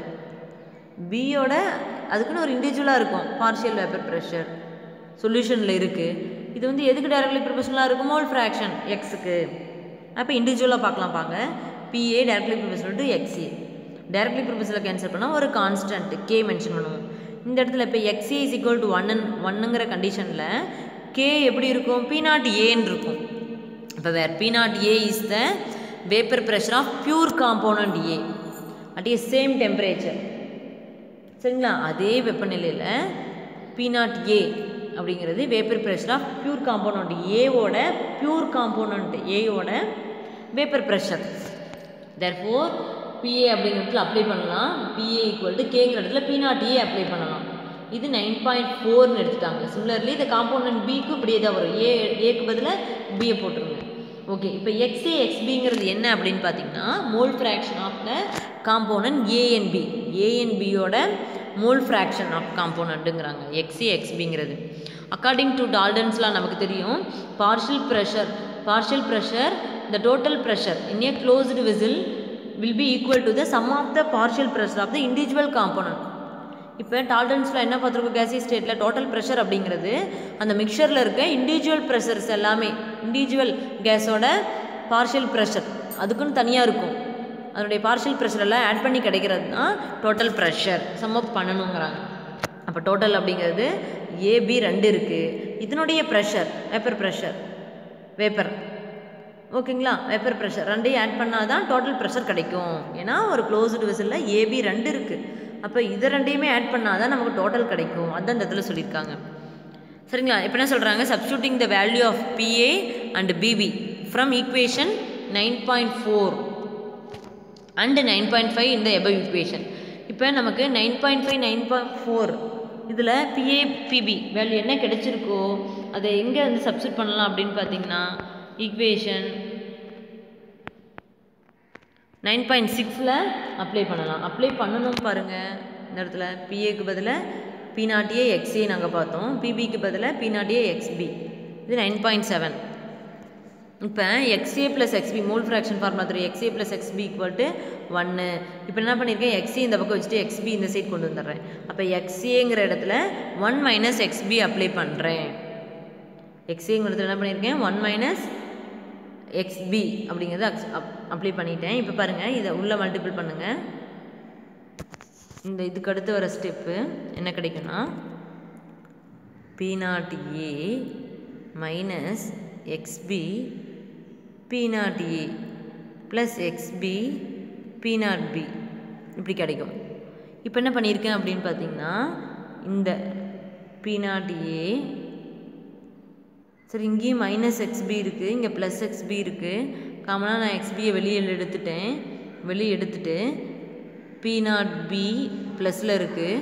பியோட அதுக்குன்னு ஒரு இண்டிவிஜுவலாக இருக்கும் பார்ஷியல் வேப்பர் ப்ரெஷர் சொல்யூஷனில் இருக்குது இது வந்து எதுக்கு டைரக்ட்லி ப்ரொபோஷனலாக இருக்கும் மோல் ஃப்ராக்ஷன் எக்ஸுக்கு அப்போ இண்டிவிஜுவலாக பார்க்கலாம் பாங்க பிஏ டைரக்ட்லி ப்ரொபோஷனல் டு எக்ஸி டைரக்ட்லி ப்ரொபோஷனில் கேன்சல் பண்ணால் ஒரு கான்ஸ்டன்ட் கே மென்ஷன் பண்ணுவோம் இந்த இடத்துல இப்போ எக்ஸி இஸ் ஈக்குவல் டு ஒன்னு ஒன்னுங்கிற கண்டிஷனில் கே எப்படி இருக்கும் பி நாட் ஏன்னு இருக்கும் இப்போ where P not A is the vapour pressure of pure component A at A same temperature சரிங்களா அதே வெப்பநிலையில் பி நாட் ஏ அப்படிங்கிறது vapour pressure of pure component ஏவோட பியூர் காம்போனண்ட் ஏயோட வேப்பர் ப்ரெஷர் தேர்ஃபோர் பிஏ அப்படிங்கிறதுல அப்ளை பண்ணலாம் பிஏ ஈக்குவல் டு கேங்கிற இடத்துல பி நாட் ஏ அப்ளை பண்ணலாம் இது நைன் பாயிண்ட் ஃபோர்னு எடுத்துட்டாங்க சிமிலர்லி இந்த காம்போனன்ட் பிக்கு இப்படியே தான் வரும் ஏ ஏக்கு பதிலாக பிஏ போட்டுருங்க ஓகே இப்போ எக்ஸே எக்ஸ்பிங்கிறது என்ன அப்படின்னு பார்த்தீங்கன்னா mole fraction of the component A and B ஏஎன்பியோட மோல் ஃப்ராக்ஷன் ஆஃப் காம்போனண்ட்டுங்கிறாங்க எக்ஸே எக்ஸ்பிங்கிறது அக்கார்டிங் டு டால்டன்ஸ்லாம் நமக்கு தெரியும் partial pressure partial pressure the total pressure in a closed vessel will be equal to the sum of the partial pressure of the individual component இப்போ டால்டன்ஸில் என்ன பார்த்துருக்கோம் கேசி ஸ்டேட்டில் டோட்டல் ப்ரெஷர் அப்படிங்கிறது அந்த மிக்சரில் இருக்க இண்டிவிஜுவல் ப்ரெஷர்ஸ் எல்லாமே இண்டிவிஜுவல் கேஸோட பார்ஷியல் ப்ரெஷர் அதுக்குன்னு தனியாக இருக்கும் அதனுடைய பார்ஷியல் ப்ரெஷர் எல்லாம் ஆட் பண்ணி கிடைக்கிறது தான் டோட்டல் ப்ரெஷர் சம் அப் பண்ணணுங்கிறாங்க அப்போ டோட்டல் அப்படிங்கிறது ஏபி ரெண்டு இருக்குது இதனுடைய ப்ரெஷர் வேப்பர் ப்ரெஷர் வேப்பர் ஓகேங்களா வேப்பர் ப்ரெஷர் ரெண்டையும் ஆட் பண்ணால் தான் டோட்டல் ப்ரெஷர் கிடைக்கும் ஏன்னா ஒரு க்ளோஸ்டு வெசலில் ஏபி ரெண்டு இருக்குது அப்போ இதை ரெண்டையுமே ஆட் பண்ணால் தான் நமக்கு டோட்டல் கிடைக்கும் அதான் இந்த இடத்துல சொல்லியிருக்காங்க சரிங்களா இப்போ என்ன சொல்கிறாங்க substituting the value of PA and PB from equation nine point four and nine point five இந்த எபவ் ஈக்குவேஷன் இப்போ நமக்கு nine point five nine point four இதில் பிஏ பிபி வேல்யூ என்ன கிடைச்சிருக்கோ அதை எங்கே வந்து சப்ஸ்டியூட் பண்ணலாம் அப்படின்னு பார்த்தீங்கன்னா ஈக்குவேஷன் நைன் பாயிண்ட் சிக்ஸில் அப்ளை பண்ணலாம் அப்ளை பண்ணணும் பாருங்கள் இந்த இடத்துல பிஏக்கு பதிலாக பி நாட்டியே எக்ஸ்ஏ நாங்கள் பார்த்தோம் பிபிக்கு பதிலாக பி நாட்டியே எக்ஸ்பி இது நைன் பாயிண்ட் செவன் இப்போ XA plus XB mole fraction formula three XA plus XB equal to ஒன்று இப்போ என்ன பண்ணியிருக்கேன் எக்ஸ்ஏ இந்த பக்கம் வச்சுட்டு எக்ஸ்பி இந்த சைட் கொண்டு வந்துடுறேன் அப்போ எக்ஸ்ஏங்கிற இடத்துல ஒன் மைனஸ் எக்ஸ்பி அப்ளை பண்ணுறேன் எக்ஸ்ஏங்கிற இடத்துல என்ன பண்ணியிருக்கேன் ஒன் மைனஸ் எக்ஸ்பி அப்படிங்கிறத அப்ளை பண்ணிட்டேன் இப்போ பாருங்கள் இதை உள்ளே மல்டிபிள் பண்ணுங்கள் இந்த இதுக்கு அடுத்து வர ஸ்டெப்பு என்ன கிடைக்குன்னா P not A minus XB P not A plus XB P naught B இப்படி கிடைக்கும் இப்போ என்ன பண்ணியிருக்கேன் அப்படின்னு பார்த்தீங்கன்னா இந்த பி நாட் ஏ சரி இங்கேயும் மைனஸ் எக்ஸ்பி இருக்குது இங்கே ப்ளஸ் எக்ஸ்பி இருக்குது காமனாக நான் எக்ஸ்பியை வெளியே எடுத்துட்டேன் வெளியே எடுத்துட்டு பி நாட் பி ப்ளஸில் இருக்குது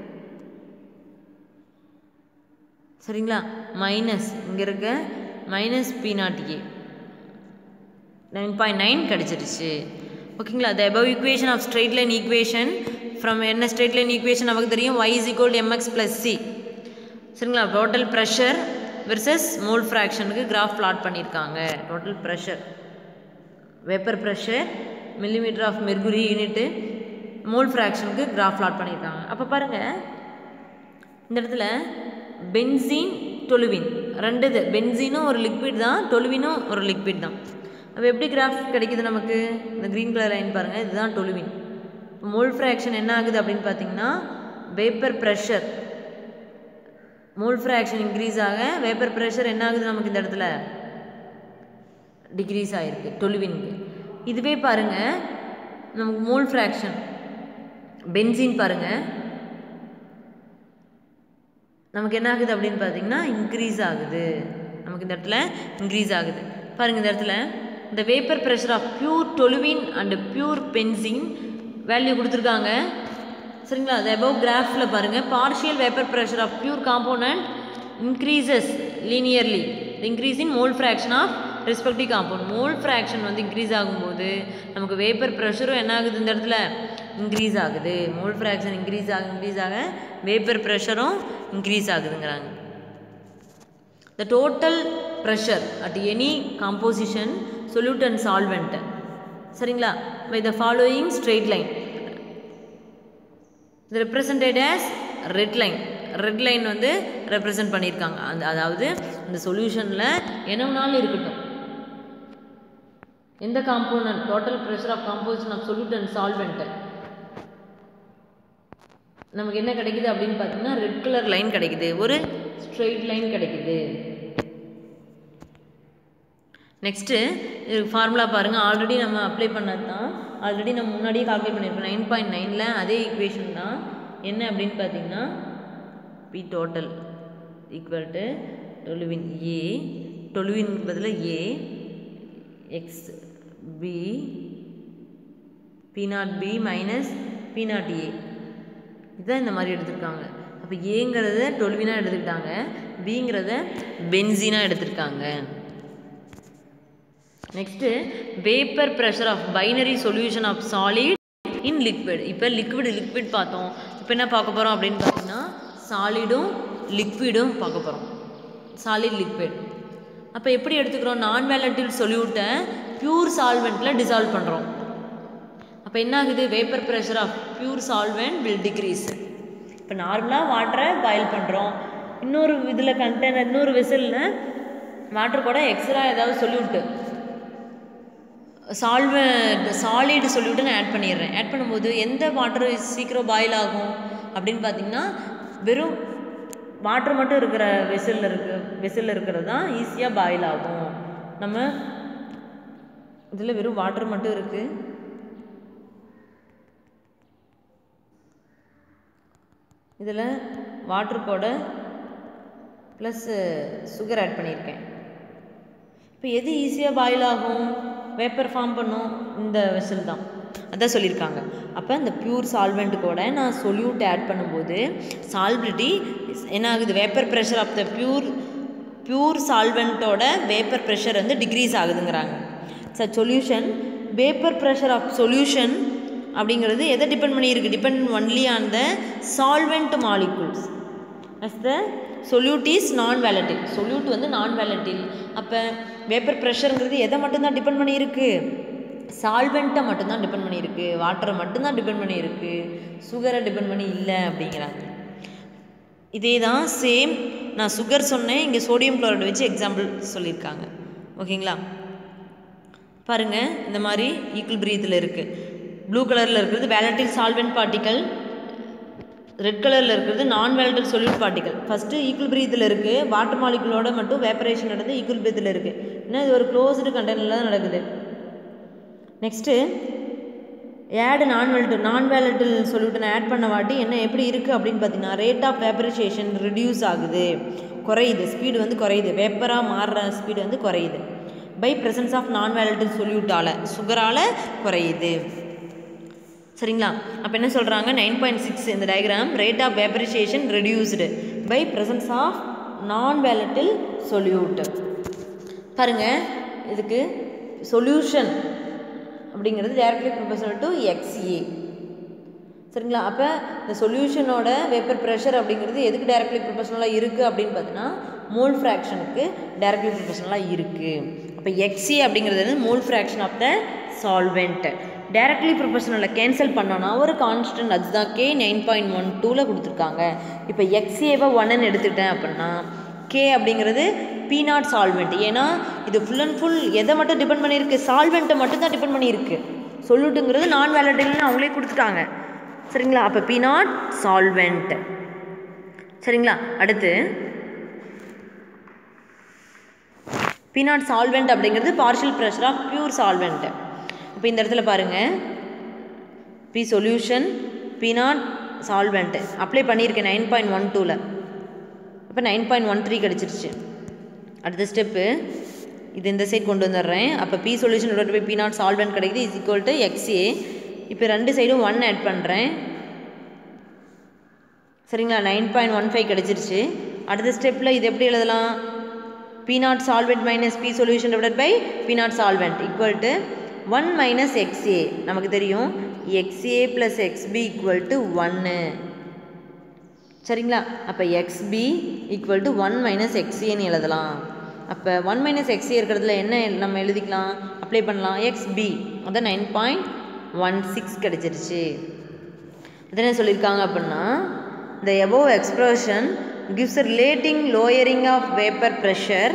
சரிங்களா மைனஸ் இங்கே இருக்க minus P not A nine point nine கிடச்சிருச்சு ஓகேங்களா the above equation of straight line equation from என்ன ஸ்ட்ரெயிட் லைன் ஈக்குவேஷன் நமக்கு தெரியும் y is equal to mx plus c சரிங்களா டோட்டல் ப்ரெஷர் வெர்சஸ் மோல் ஃப்ராக்ஷனுக்கு கிராஃப் பிளாட் பண்ணியிருக்காங்க total pressure vapour pressure millimetre of mercury unit mole ஃப்ராக்ஷனுக்கு கிராஃப் பிளாட் பண்ணியிருக்காங்க அப்போ பாருங்கள் இந்த இடத்துல பென்சீன் டொலுவின் ரெண்டு இது பென்சீனும் ஒரு லிக்விட் தான் டொலுவினும் ஒரு லிக்விட் தான் அப்போ எப்படி கிராஃப் கிடைக்குது நமக்கு இந்த க்ரீன் கலர் லைன் பாருங்கள் இதுதான் டொலுவின் மோல் ஃப்ராக்ஷன் என்ன ஆகுது அப்படின்னு பார்த்தீங்கன்னா vapour pressure mole fraction increase ஆக வேப்பர் ப்ரெஷர் என்ன ஆகுது நமக்கு இந்த இடத்துல டிக்ரீஸ் ஆகிருக்கு டொலுவினுக்கு இதுவே பாருங்கள் நமக்கு மோல் ஃப்ராக்ஷன் பென்சீன் பாருங்கள் நமக்கு என்ன ஆகுது அப்படின்னு பார்த்தீங்கன்னா இன்க்ரீஸ் ஆகுது நமக்கு இந்த இடத்துல இன்க்ரீஸ் ஆகுது பாருங்கள் இந்த இடத்துல இந்த vapour pressure of pure toluene and pure benzene value கொடுத்துருக்காங்க சரிங்களா அது அபவ் கிராஃபில் பாருங்கள் partial vapour pressure of pure component increases linearly increase in mole fraction of respective compound mole fraction வந்து இன்க்ரீஸ் ஆகும்போது நமக்கு வேப்பர் ப்ரெஷரும் என்ன ஆகுது இந்த இடத்துல இன்க்ரீஸ் ஆகுது மோல் ஃப்ராக்ஷன் இன்க்ரீஸ் ஆக இன்க்ரீஸ் ஆக வேப்பர் ப்ரெஷரும் இன்க்ரீஸ் ஆகுதுங்கிறாங்க the total pressure at any composition solute and solvent சரிங்களா by the following straight line இது represented as red line red line வந்து represent பண்ணியிருக்காங்க அந்த அதாவது இந்த சொல்யூஷனில் என்ன வேணாலும் இருக்கட்டும் எந்த component total pressure of composition of solute and solvent நமக்கு என்ன கிடைக்குது அப்படின்னு பார்த்தீங்கன்னா ரெட் கலர் லைன் கிடைக்குது ஒரு ஸ்ட்ரெயிட் லைன் கிடைக்குது நெக்ஸ்ட்டு ஃபார்முலா பாருங்கள் ஆல்ரெடி நம்ம அப்ளை பண்ணது தான் ஆல்ரெடி நம்ம முன்னாடியே கால்குலேட் பண்ணியிருக்கோம் நைன் பாயிண்ட் நைனில் அதே ஈக்குவேஷன் தான் என்ன அப்படின்னு பார்த்தீங்கன்னா P total equal to toluene A toluene பதிலாக A X B P naught B minus P not A இதுதான் இந்த மாதிரி எடுத்திருக்காங்க அப்போ ஏங்கிறத டொல்வினாக எடுத்துக்கிட்டாங்க பிங்கிறத பென்சீனாக எடுத்திருக்காங்க next vapour pressure of binary solution of solid in liquid இப்போ லிக்விட் லிக்விட் பார்த்தோம் இப்போ என்ன பார்க்க போகிறோம் அப்படின்னு பார்த்தீங்கன்னா சாலிடும் லிக்விடும் பார்க்க போகிறோம் சாலிட் லிக்விட் அப்போ எப்படி எடுத்துக்கிறோம் நான் வேலட்டிவ் சொல்யூட்டை பியூர் சால்வெண்ட்டில் டிசால்வ் பண்ணுறோம் அப்போ என்ன ஆகுது vapour pressure of pure solvent will decrease இப்போ நார்மலாக வாட்டரை பாயில் பண்ணுறோம் இன்னொரு இதில் கண்டெய்னர் இன்னொரு விசிலில் வாட்டர் கூட எக்ஸ்ட்ரா ஏதாவது சொல்லிவிட்டு சால்வ சாலிடு சொல்லிவிட்டு நான் ஆட் பண்ணிடுறேன் ஆட் பண்ணும்போது எந்த வாட்டர் சீக்கிரம் பாயில் ஆகும் அப்படின்னு பார்த்தீங்கன்னா வெறும் வாட்டர் மட்டும் இருக்கிற வெசலில் இருக்க வெசலில் இருக்கிறது தான் ஈஸியாக பாயில் ஆகும் நம்ம இதில் வெறும் வாட்டர் மட்டும் இருக்குது இதில் வாட்டர் கூட ப்ளஸ் சுகர் ஆட் பண்ணியிருக்கேன் இப்போ எது ஈஸியாக பாயில் ஆகும் வேப்பர் ஃபார்ம் பண்ணும் இந்த வெசல் தான் அதான் சொல்லியிருக்காங்க அப்போ இந்த பியூர் சால்வெண்ட் கூட நான் சொல்யூட் ஆட் பண்ணும்போது சால்பிலிட்டி என்ன ஆகுது vapour pressure of the pure pure சால்வெண்ட்டோட வேப்பர் ப்ரெஷர் வந்து டிக்ரீஸ் ஆகுதுங்கிறாங்க sir solution vapour pressure of solution அப்படிங்கிறது எதை டிபெண்ட் பண்ணியிருக்கு depend only on the solvent molecules as the solute is non volatile solute வந்து நான் வேலட்டில் அப்போ வேப்பர் ப்ரெஷருங்கிறது எதை மட்டும்தான் டிபெண்ட் பண்ணியிருக்கு சால்வெண்ட்டை மட்டும்தான் டிபெண்ட் பண்ணியிருக்கு வாட்டரை மட்டும்தான் டிபெண்ட் பண்ணியிருக்கு சுகரை டிபெண்ட் பண்ணி இல்லை அப்படிங்கிறாங்க இதே தான் சேம் நான் சுகர் சொன்னேன் இங்கே சோடியம் குளோரைடு வச்சு எக்ஸாம்பிள் சொல்லியிருக்காங்க ஓகேங்களா பாருங்கள் இந்த மாதிரி ஈக்குவல் பிரீத்தில் இருக்குது ப்ளூ கலரில் இருக்கிறது வேலட்டில் சால்வெண்ட் பார்ட்டிக்கல் ரெட் கலரில் இருக்கிறது non volatile solute particle first equal பிரீத்தில் இருக்குது வாட்டர் மாலிகுலோட மட்டும் வேப்பரேஷன் நடந்து ஈக்குவல் பிரீத்தில் இருக்குது ஏன்னா இது ஒரு க்ளோஸ்டு கண்டெய்னரில் தான் நடக்குது நெக்ஸ்ட்டு ஆடு நான் வேலட்டில் நான் வேலட்டில் சொல்யூட்டனை ஆட் பண்ண வாட்டி என்ன எப்படி இருக்குது அப்படின்னு பார்த்தீங்கன்னா ரேட் ஆஃப் வேப்பரைசேஷன் ரிடியூஸ் ஆகுது குறையுது ஸ்பீடு வந்து குறையுது வேப்பராக மாறுற ஸ்பீடு வந்து குறையுது பை ப்ரெசன்ஸ் ஆஃப் நான் வேலட்டில் சொல்யூட்டால் சுகரால் குறையுது சரிங்களா அப்போ என்ன சொல்கிறாங்க நைன் பாயிண்ட் சிக்ஸ் இந்த diagram rate of vaporization reduced by presence of non volatile solute பாருங்கள் இதுக்கு சொல்யூஷன் அப்படிங்கிறது டேரக்ட்லி ப்ரொபோஷனல் டு எக்ஸ்ஏ சரிங்களா அப்போ இந்த சொல்யூஷனோட வேப்பர் ப்ரெஷர் அப்படிங்கிறது எதுக்கு டேரக்ட்லி ப்ரொபோஷனலாக இருக்குது அப்படின்னு பார்த்தீங்கன்னா மோல் ஃப்ராக்ஷனுக்கு டேரக்ட்லி ப்ரொபோஷனலாக இருக்குது அப்போ எக்ஸி அப்படிங்கிறது வந்து mole fraction of the solvent directly ப்ரொபோஷனலில் கேன்சல் பண்ணோன்னா ஒரு கான்ஸ்டன்ட் அதுதான் கே நைன் பாயிண்ட் ஒன் டூவில் கொடுத்துருக்காங்க இப்போ எக்ஸேவை ஒன்னு எடுத்துக்கிட்டேன் அப்படின்னா கே அப்படிங்கிறது பி நாட் சால்வெண்ட் ஏன்னா இது ஃபுல் அண்ட் ஃபுல் எதை மட்டும் டிபெண்ட் பண்ணியிருக்கு சால்வெண்ட்டை மட்டும் தான் டிபெண்ட் பண்ணியிருக்கு சொல்லுட்டுங்கிறது நான் வேலட்டில்னு அவங்களே கொடுத்துட்டாங்க சரிங்களா அப்போ பி நாட் சால்வெண்ட் சரிங்களா அடுத்து பி நாட் சால்வெண்ட் அப்படிங்கிறது partial pressure of pure solvent இப்போ இந்த இடத்துல பாருங்கள் P solution P naught solvent apply பண்ணியிருக்கேன் நைன் பாயிண்ட் ஒன் டூவில் இப்போ நைன் பாயிண்ட் ஒன் த்ரீ கிடச்சிருச்சு அடுத்த ஸ்டெப்பு இது இந்த சைட் கொண்டு வந்துடுறேன் அப்போ P solution divide by P naught solvent கிடைக்குது இஸ் ஈக்குவல் டு எக்ஸ்ஏ இப்போ ரெண்டு சைடும் ஒன் ஆட் பண்ணுறேன் சரிங்களா நைன் பாயிண்ட் ஒன் ஃபைவ் கிடச்சிருச்சு அடுத்த ஸ்டெப்பில் இது எப்படி எழுதலாம் P naught solvent minus P solution divide by P naught solvent equal to one minus XA நமக்கு தெரியும் XA plus XB equal to ஒன்று சரிங்களா அப்போ XB equal to one minus எக்ஸ்ஏன்னு எழுதலாம் அப்போ ஒன் மைனஸ் எக்ஸ்ஏ இருக்கிறதுல என்ன நம்ம எழுதிக்கலாம் அப்ளை பண்ணலாம் எக்ஸ்பி அதான் நைன் பாயிண்ட் ஒன் சிக்ஸ் கிடச்சிருச்சு அது என்ன சொல்லியிருக்காங்க அப்படின்னா the above expression gives a relating lowering of vapor pressure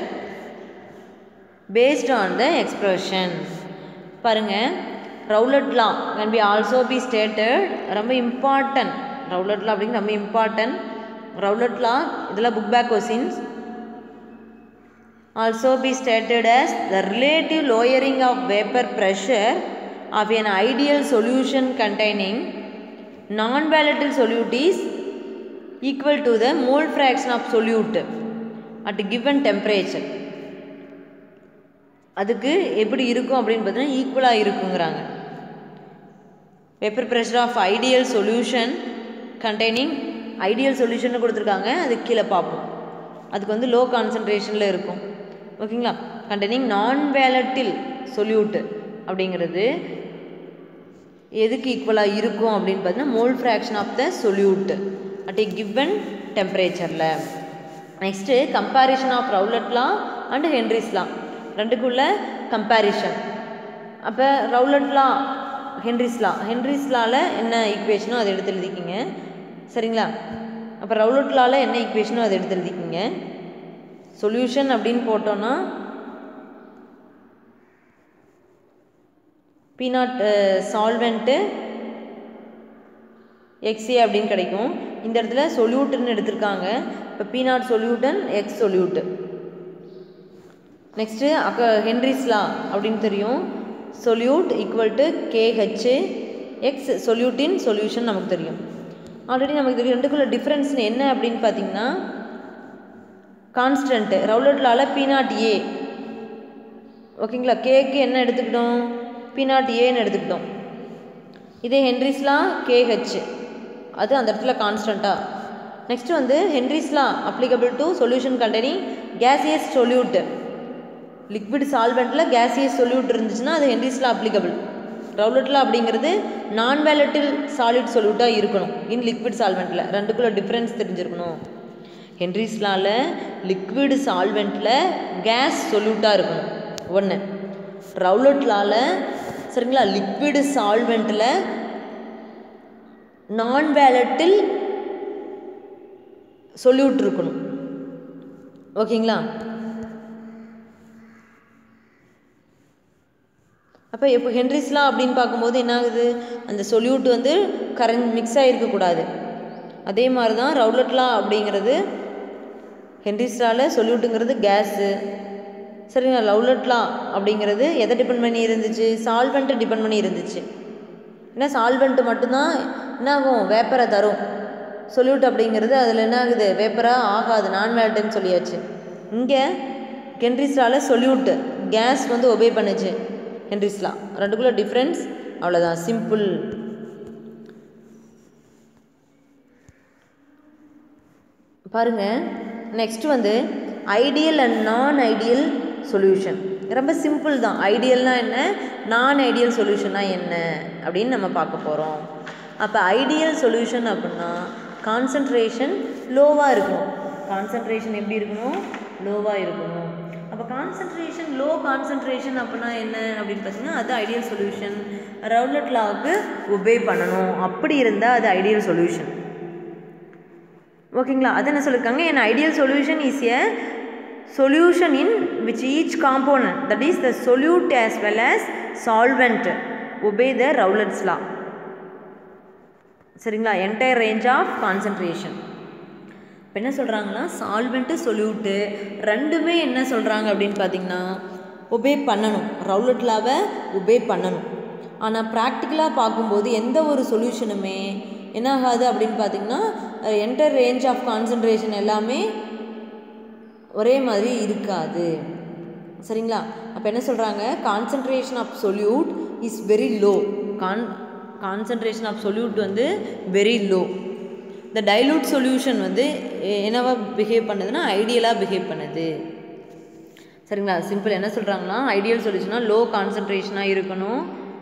based on the expression பாருங்க Raoult law can be also be stated ரொம்ப இம்பார்ட்டன்ட் ரவுலட் லா அப்படிங்கிறது ரொம்ப இம்பார்ட்டன்ட் ரவுலட் லா இதெல்லாம் book back questions also be stated as the relative lowering of vapor pressure of an ideal solution containing non-volatile solute is equal to the mole fraction of solute at given temperature அதுக்கு எப்படி இருக்கும் அப்படின்னு பார்த்தீங்கன்னா ஈக்குவலாக இருக்குங்கிறாங்க vapour pressure of ideal solution containing ideal solution கொடுத்துருக்காங்க அது கீழே பார்ப்போம் அதுக்கு வந்து லோ கான்சன்ட்ரேஷனில் இருக்கும் ஓகேங்களா கண்டெய்னிங் நான் வேலட்டில் சொல்யூட்டு அப்படிங்கிறது எதுக்கு ஈக்குவலாக இருக்கும் அப்படின்னு பார்த்தீங்கன்னா mole fraction of the solute at a given டெம்பரேச்சரில் next comparison of Raoult law and Henry's law ரெண்டுக்குள்ள கம்பேரிஷன் அப்போ ரவுலட்லா ஹென்ரிஸ்லா ஹென்ரிஸ்லாவில் என்ன ஈக்குவேஷனோ அதை எடுத்து எழுதிக்கிங்க சரிங்களா அப்போ ரவுலட்லாவில் என்ன ஈக்குவேஷனோ அதை எடுத்து எழுதிக்கிங்க சொல்யூஷன் அப்படின்னு போட்டோன்னா பீனாட் சால்வெண்ட்டு எக்ஸே அப்படின்னு கிடைக்கும் இந்த இடத்துல சொல்யூட்டுன்னு எடுத்திருக்காங்க இப்போ பீனாட் சொல்யூட்டன் எக்ஸ் சொல்யூட்டு நெக்ஸ்ட்டு அக்க ஹென்ரிஸ்லா அப்படின்னு தெரியும் solute equal to KH X சொல்யூட்டின் சொல்யூஷன் நமக்கு தெரியும் ஆல்ரெடி நமக்கு தெரியும் ரெண்டுக்குள்ள டிஃப்ரென்ஸ் என்ன அப்படின்னு பார்த்தீங்கன்னா கான்ஸ்டன்ட்டு ரவுலட்லால பி நாட் ஏ ஓகேங்களா கேக்கு என்ன எடுத்துக்கிட்டோம் பி நாட் ஏன்னு எடுத்துக்கிட்டோம் இதே ஹென்ரிஸ்லா கேஹெச் அது அந்த இடத்துல கான்ஸ்டண்ட்டாக நெக்ஸ்ட் வந்து Henry's law applicable to solution containing gaseous solute liquid சால்வெண்ட்டில் கேசியஸ் சொல்யூட் இருந்துச்சுன்னா அது ஹென்ரிஸ்லா அப்ளிகபிள் ரவுலட்லா அப்படிங்கிறது நான் வேலட்டில் சாலிட் சொல்யூட்டாக இருக்கணும் இன் லிக்விட் சால்வெண்ட்டில் ரெண்டுக்குள்ள டிஃப்ரென்ஸ் தெரிஞ்சிருக்கணும் ஹென்ரிஸ்லாவில் லிக்விட் சால்வெண்ட்டில் கேஸ் சொல்யூட்டாக இருக்கணும் ஒன்று ரவுலட்லாவில் சரிங்களா லிக்விடு சால்வெண்ட்டில் நான் வேலட்டில் சொல்யூட் இருக்கணும் ஓகேங்களா அப்போ இப்போ ஹென்ரிஸ்லா அப்படின்னு பார்க்கும்போது என்ன ஆகுது அந்த சொல்யூட் வந்து கரண்ட் மிக்ஸ் ஆகிருக்கக்கூடாது அதே மாதிரி தான் ரவுலட்லா அப்படிங்கிறது ஹென்ரிஸ்லாவில் சொல்யூட்டுங்கிறது கேஸு சரிங்களா லவ்லட்லா அப்படிங்கிறது எதை டிபெண்ட் பண்ணி இருந்துச்சு சால்வெண்ட்டை டிபெண்ட் பண்ணி இருந்துச்சு ஏன்னா சால்வெண்ட்டு மட்டும்தான் என்ன ஆகும் வேப்பரை தரும் சொல்யூட் அப்படிங்கிறது அதில் என்ன ஆகுது வேப்பராக ஆகாது நான் வேலட்டன் சொல்லியாச்சு இங்கே ஹென்ரிஸ்லாவில் சொல்யூட்டு கேஸ் வந்து ஒபே பண்ணுச்சு ஹென்ரிஸ்லா ரெண்டுக்குள்ள டிஃப்ரென்ஸ் அவ்வளோதான் சிம்பிள் பாருங்க நெக்ஸ்ட் வந்து ideal and non ideal solution ரொம்ப சிம்பிள் தான் ஐடியல்னா என்ன நான் ஐடியல் சொல்யூஷன்னா என்ன அப்படின்னு நம்ம பார்க்க போகிறோம் அப்போ ஐடியல் சொல்யூஷன் அப்படின்னா கான்சன்ட்ரேஷன் லோவாக இருக்கணும் கான்சன்ட்ரேஷன் எப்படி இருக்கணும் லோவாக இருக்கணும் அப்போ கான்சன்ட்ரேஷன் லோ கான்சன்ட்ரேஷன் அப்படின்னா என்ன அப்படின்னு பார்த்தீங்கன்னா அது ஐடியல் சொல்யூஷன் ரவுலட் லாவுக்கு ஒபே பண்ணணும் அப்படி இருந்தால் அது ஐடியல் சொல்யூஷன் ஓகேங்களா அது என்ன சொல்லியிருக்காங்க an ideal solution is a solution in which each component that is the solute as well as solvent obey the Raoult's law சரிங்களா என்டையர் ரேஞ்ச் ஆஃப் கான்சன்ட்ரேஷன் இப்போ என்ன சொல்கிறாங்கன்னா சால்வெண்ட்டு சொல்யூட்டு ரெண்டுமே என்ன சொல்கிறாங்க அப்படின்னு பார்த்தீங்கன்னா ஒபே பண்ணணும் ரவுலட் லாவை ஒபே பண்ணணும் ஆனால் ப்ராக்டிக்கலாக பார்க்கும்போது எந்த ஒரு சொல்யூஷனுமே என்ன ஆகாது அப்படின்னு பார்த்தீங்கன்னா என்டர் ரேஞ்ச் ஆஃப் கான்சன்ட்ரேஷன் எல்லாமே ஒரே மாதிரி இருக்காது சரிங்களா அப்போ என்ன சொல்கிறாங்க concentration of solute is very low con concentration of solute வந்து வெரி லோ இந்த டைலூட் சொல்யூஷன் வந்து எ- என்னவா பிஹேவ் பண்ணுதுன்னா ஐடியலாக பிஹேவ் பண்ணுது சரிங்களா சிம்பிள் என்ன சொல்கிறாங்கன்னா ஐடியல் சொல்யூஷனாக லோ கான்சன்ட்ரேஷனாக இருக்கணும்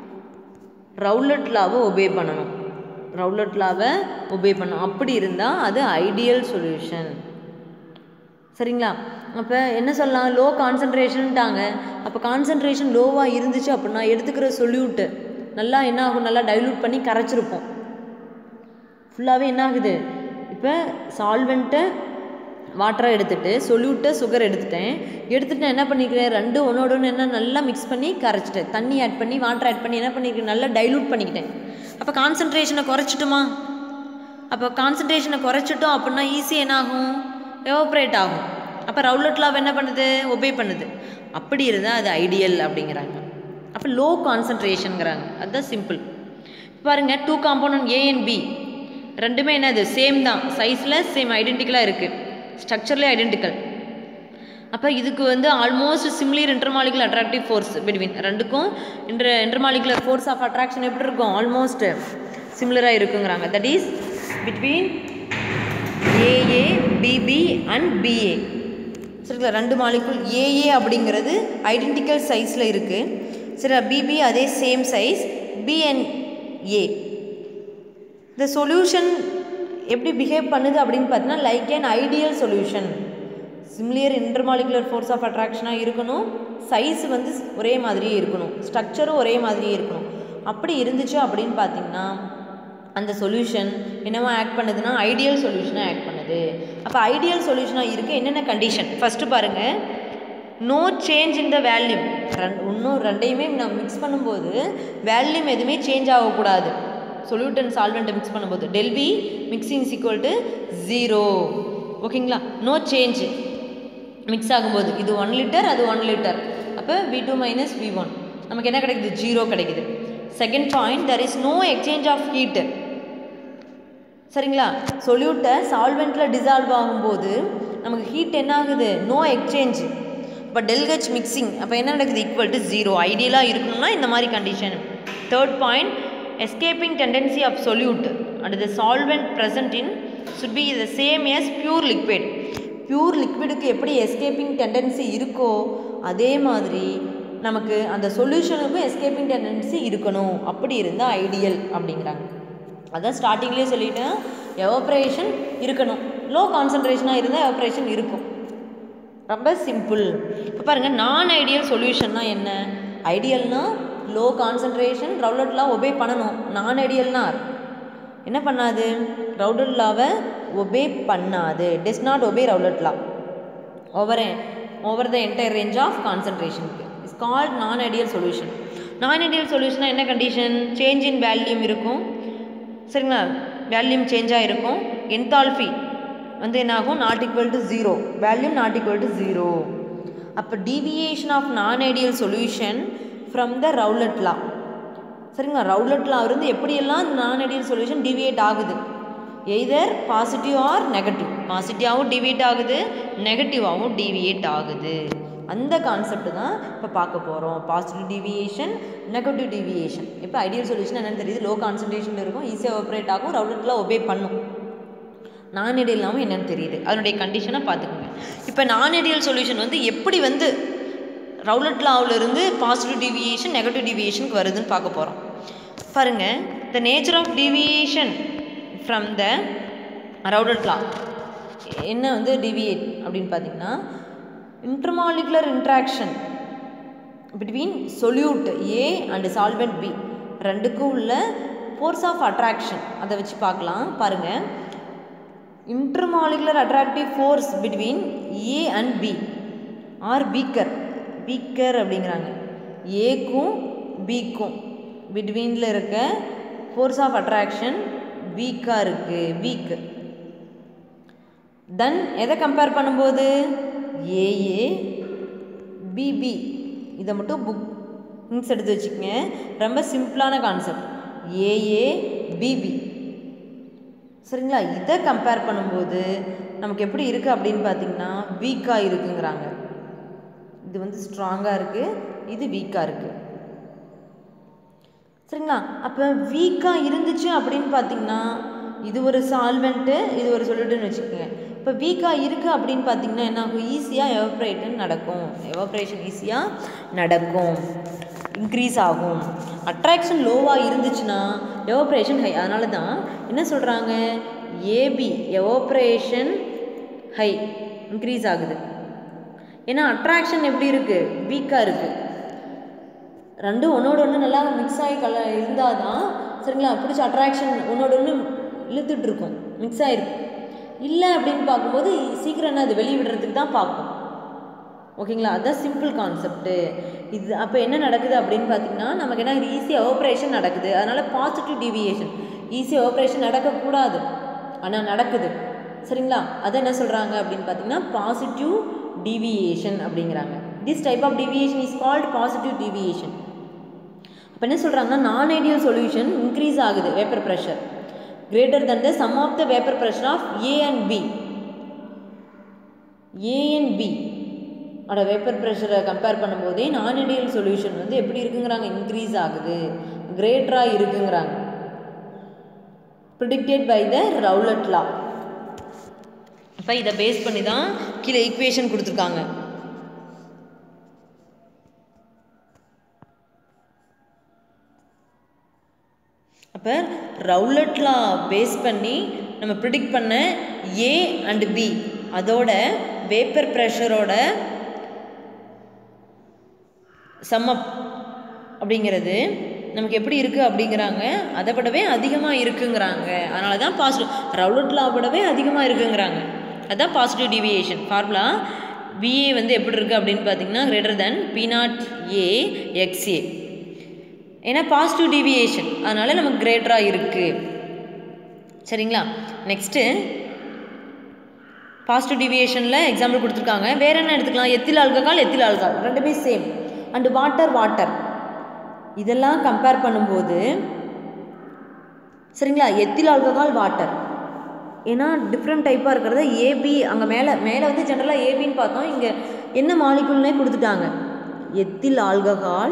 ரவுலட் லாவை ஒபே பண்ணணும் ரவுலட் லாவை ஒபே பண்ணணும் அப்படி இருந்தால் அது ஐடியல் சொல்யூஷன் சரிங்களா அப்போ என்ன சொல்லலாம் லோ கான்சன்ட்ரேஷன்ட்டாங்க அப்போ கான்சன்ட்ரேஷன் லோவாக இருந்துச்சு அப்படின்னா எடுத்துக்கிற சொல்யூட்டு நல்லா என்ன ஆகும் நல்லா டைலூட் பண்ணி கரைச்சிருப்போம் ஃபுல்லாகவே என்ன ஆகுது இப்போ சால்வெண்ட்டை வாட்டரை எடுத்துட்டு சொல்யூட்டை சுகர் எடுத்துட்டேன் எடுத்துட்டு நான் என்ன பண்ணிக்கிறேன் ரெண்டு ஒன்றோட ஒன்று என்ன நல்லா மிக்ஸ் பண்ணி கரைச்சிட்டேன் தண்ணி ஆட் பண்ணி வாட்டர் ஆட் பண்ணி என்ன பண்ணிக்கிறேன் நல்லா டைலூட் பண்ணிக்கிட்டேன் அப்போ கான்சன்ட்ரேஷனை குறைச்சிட்டுமா அப்போ கான்சன்ட்ரேஷனை குறைச்சிட்டோம் அப்படின்னா ஈஸி என்ன ஆகும் எவாப்ரேட் ஆகும் அப்போ ரவுலட் லாவ் என்ன பண்ணுது ஒபே பண்ணுது அப்படி இருந்தால் அது ஐடியல் அப்படிங்கிறாங்க அப்போ லோ கான்சன்ட்ரேஷனுங்கிறாங்க அதுதான் சிம்பிள் பாருங்க two compound A and B ரெண்டுமே என்னது சேம் தான் சைஸில் சேம் ஐடென்டிக்கலாக இருக்குது ஸ்ட்ரக்சர்லேயே ஐடென்டிக்கல் அப்போ இதுக்கு வந்து almost similar intermolecular attractive force between ரெண்டுக்கும் inter intermolecular force of attraction எப்படி இருக்கும் ஆல்மோஸ்ட் சிமிலராக இருக்குங்கிறாங்க that is between AA BB and BA சரிங்களா ரெண்டு மாலிகுல் ஏஏ அப்படிங்கிறது ஐடென்டிக்கல் சைஸில் இருக்குது சரி பிபி அதே same size B and A இந்த சொல்யூஷன் எப்படி பிஹேவ் பண்ணுது அப்படின்னு பார்த்தீங்கன்னா like an ideal solution similar intermolecular force of அட்ராக்ஷனாக இருக்கணும் சைஸ் வந்து ஒரே மாதிரியே இருக்கணும் ஸ்ட்ரக்சரும் ஒரே மாதிரியே இருக்கணும் அப்படி இருந்துச்சு அப்படின்னு பார்த்தீங்கன்னா அந்த சொல்யூஷன் என்னவா ஆக்ட் பண்ணுதுன்னா ஐடியல் சொல்யூஷனாக ஆக்ட் பண்ணுது அப்போ ஐடியல் சொல்யூஷனாக இருக்க என்னென்ன கண்டிஷன் ஃபஸ்ட்டு பாருங்கள் no change in the volume ரெண்டு இன்னும் ரெண்டையுமே நம்ம மிக்ஸ் பண்ணும்போது வேல்யூம் எதுவுமே சேஞ்ச் ஆகக்கூடாது சொல்யூட் அண்ட் சால்வெண்ட்டை மிக்ஸ் பண்ணும்போது del P mixing is equal to zero ஓகேங்களா நோ சேஞ்ச் மிக்ஸ் ஆகும்போது இது ஒன் லிட்டர் அது ஒன் லிட்டர் அப்போ V two minus V one நமக்கு என்ன கிடைக்குது ஜீரோ கிடைக்குது second point there is no exchange of heat சரிங்களா சொல்யூட்டை சால்வெண்ட்டில் டிசால்வ் ஆகும்போது நமக்கு ஹீட் என்ன ஆகுது நோ எக்ஸ்சேஞ்ச் இப்போ டெல்கச் மிக்சிங் அப்போ என்ன நடக்குது ஈக்குவல் டு ஜீரோ ஐடியலாக இருக்கணும்னா இந்த மாதிரி condition third point escaping tendency of solute and the solvent present in should be the same as pure liquid pure லிக்விடுக்கு எப்படி எஸ்கேப்பிங் டெண்டன்சி இருக்கோ அதே மாதிரி நமக்கு அந்த சொல்யூஷனுக்கும் எஸ்கேப்பிங் டெண்டன்சி இருக்கணும் அப்படி இருந்தால் ஐடியல் அப்படிங்கிறாங்க அதான் ஸ்டார்டிங்லேயே சொல்லிட்டேன் எவாப்ரேஷன் இருக்கணும் லோ கான்சன்ட்ரேஷனாக இருந்தால் எவாப்ரேஷன் இருக்கும் ரொம்ப சிம்பிள் இப்போ பாருங்கள் நான் ஐடியல் சொல்யூஷன்னா என்ன ஐடியல்னா லோ கான்சன்ட்ரேஷன் ரவுலட்லாம் ஒபே பண்ணணும் நான் ஐடியல்னா என்ன பண்ணாது ரவுலட் லாவை ஒபே பண்ணாது does not obey Raoult law over over the entire range of கான்சன்ட்ரேஷனுக்கு is called non ideal solution non ideal சொல்யூஷனாக என்ன கண்டிஷன் சேஞ்ச் இன் வேல்யூம் இருக்கும் சரிங்களா வேல்யூம் சேஞ்சாக இருக்கும் என்தால்ஃபி வந்து என்ன ஆகும் not equal to zero volume not equal to zero அப்போ deviation of non ideal solution from the Raoult law சரிங்களா ரவுலட் லா இருந்து எப்படியெல்லாம் நான் ஐடியல் சொல்யூஷன் டிவியேட் ஆகுது எய்தர் பாசிட்டிவ் ஆர் நெகட்டிவ் பாசிட்டிவாகவும் டிவியேட் ஆகுது நெகட்டிவாகவும் டிவியேட் ஆகுது அந்த கான்செப்ட் தான் இப்போ பார்க்க போகிறோம் பாசிட்டிவ் டிவியேஷன் நெகட்டிவ் டிவியேஷன் இப்போ ஐடியல் சொல்யூஷன் என்னென்னு தெரியுது லோ கான்சன்ட்ரேஷன் இருக்கும் ஈஸியாக ஆப்ரேட் ஆகும் ரவுலட்டில் ஒபே பண்ணும் நான் ஐடியல் இல்லாமல் என்னென்னு தெரியுது அதனுடைய கண்டிஷனை பார்த்துக்கோங்க இப்போ நான் ஐடியல் சொல்யூஷன் வந்து எப்படி வந்து ரவுலட் லாவிலிருந்து பாசிட்டிவ் டிவியேஷன் நெகட்டிவ் டிவியேஷனுக்கு வருதுன்னு பார்க்க போகிறோம் பாருங்கள் the nature of deviation from the Raoult law என்ன வந்து டிவியேட் அப்படின்னு பார்த்தீங்கன்னா intermolecular interaction between solute A and solvent B ரெண்டுக்கும் உள்ள ஃபோர்ஸ் ஆஃப் அட்ராக்ஷன் அதை வச்சு பார்க்கலாம் பாருங்கள் intermolecular attractive force between A and B are weaker weaker அப்படிங்கிறாங்க ஏக்கும் பிக்கும் பிட்வீனில் இருக்க ஃபோர்ஸ் ஆஃப் அட்ராக்ஷன் வீக்காக இருக்குது வீக்கு தென் எதை கம்பேர் பண்ணும்போது ஏஏ பிபி இதை மட்டும் புக் திங்ஸ் எடுத்து வச்சுக்கோங்க ரொம்ப சிம்பிளான கான்செப்ட் ஏஏ பிபி சரிங்களா இதை கம்பேர் பண்ணும்போது நமக்கு எப்படி இருக்குது அப்படின்னு பார்த்தீங்கன்னா வீக்காக இருக்குங்கிறாங்க இது வந்து ஸ்ட்ராங்காக இருக்குது இது வீக்காக இருக்குது சரிங்களா அப்போ வீக்காக இருந்துச்சு அப்படின்னு பார்த்தீங்கன்னா இது ஒரு சால்வெண்ட்டு இது ஒரு சொல்லிட்டுன்னு வச்சுக்கோங்க இப்போ வீக்காக இருக்குது அப்படின்னு பார்த்தீங்கன்னா என்ன ஆகும் ஈஸியாக எவாப்ரேஷன் நடக்கும் எவாப்ரேஷன் ஈஸியாக நடக்கும் இன்க்ரீஸ் ஆகும் அட்ராக்ஷன் லோவாக இருந்துச்சுன்னா எவாப்ரேஷன் ஹை அதனால தான் என்ன சொல்கிறாங்க ஏபி எவாப்ரேஷன் ஹை இன்க்ரீஸ் ஆகுது ஏன்னா அட்ராக்ஷன் எப்படி இருக்குது வீக்காக இருக்குது ரெண்டும் ஒன்றோட ஒன்று நல்லா மிக்ஸ் ஆகி கல இருந்தால் தான் சரிங்களா பிடிச்ச அட்ராக்ஷன் ஒன்றோட ஒன்று இழுத்துட்டு இருக்கும் மிக்ஸ் ஆகிருக்கும் இல்லை அப்படின்னு பார்க்கும்போது சீக்கிரம் என்ன அது வெளியே விடுறதுக்கு தான் பார்க்கும் ஓகேங்களா அதுதான் சிம்பிள் கான்செப்ட்டு இது அப்போ என்ன நடக்குது அப்படின்னு பார்த்தீங்கன்னா நமக்கு என்ன ஈஸியாக ஆப்ரேஷன் நடக்குது அதனால் பாசிட்டிவ் டிவியேஷன் ஈஸியாக ஆப்ரேஷன் நடக்கக்கூடாது ஆனால் நடக்குது சரிங்களா அதை என்ன சொல்கிறாங்க அப்படின்னு பார்த்தீங்கன்னா பாசிட்டிவ் டிவியேஷன் அப்படிங்கிறாங்க this type of deviation is called positive deviation அப்போ என்ன சொல்கிறாங்கன்னா நான் ஐடியல் சொல்யூஷன் இன்க்ரீஸ் ஆகுது vapour pressure greater than the sum of the vapour pressure of A and B A and B அட வேப்பர் ப்ரெஷரை கம்பேர் பண்ணும்போதே நான் ஐடியல் சொல்யூஷன் வந்து எப்படி இருக்குங்கிறாங்க இன்க்ரீஸ் ஆகுது கிரேட்டராக இருக்குங்கிறாங்க predicted by the Raoult law இப்போ இதை பேஸ் பண்ணி தான் கீழே ஈக்குவேஷன் கொடுத்துருக்காங்க அப்போ ரவுலட்லா பேஸ் பண்ணி நம்ம ப்ரிடிக்ட் பண்ண ஏ அண்ட் பி அதோட வேப்பர் ப்ரெஷரோட சம்மப் அப்படிங்கிறது நமக்கு எப்படி இருக்குது அப்படிங்கிறாங்க அதை விடவே அதிகமாக இருக்குங்கிறாங்க அதனால தான் பாசிட்டிவ் ரவுலட்லா விடவே அதிகமாக இருக்குங்கிறாங்க அதுதான் பாசிட்டிவ் டிவியேஷன் ஃபார்முலா விஏ வந்து எப்படி இருக்குது அப்படின்னு பார்த்தீங்கன்னா greater than P not A XA ஏன்னா பாசிட்டிவ் டிவியேஷன் அதனால் நமக்கு கிரேட்டராக இருக்குது சரிங்களா நெக்ஸ்ட்டு பாசிட்டிவ் டிவியேஷனில் எக்ஸாம்பிள் கொடுத்துருக்காங்க வேறு என்ன எடுத்துக்கலாம் எத்தில் ஆல்கஹால் எத்தில் ஆல்கஹால் ரெண்டுமே சேம் அண்டு வாட்டர் வாட்டர் இதெல்லாம் கம்பேர் பண்ணும்போது சரிங்களா எத்தில் ஆல்கஹால் வாட்டர் ஏன்னா டிஃப்ரெண்ட் டைப்பாக இருக்கிறத ஏபி அங்கே மேலே மேலே வந்து ஜென்ரலாக ஏபின்னு பார்த்தோம் இங்கே என்ன மாலிகுல்னே கொடுத்துட்டாங்க எத்தில் ஆல்கஹால்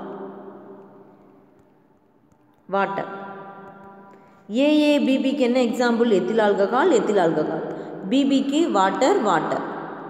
வாட்டர் ஏஏ பிபிக்கு என்ன example ethyl alcohol ethyl alcohol பிபிக்கு வாட்டர் வாட்டர்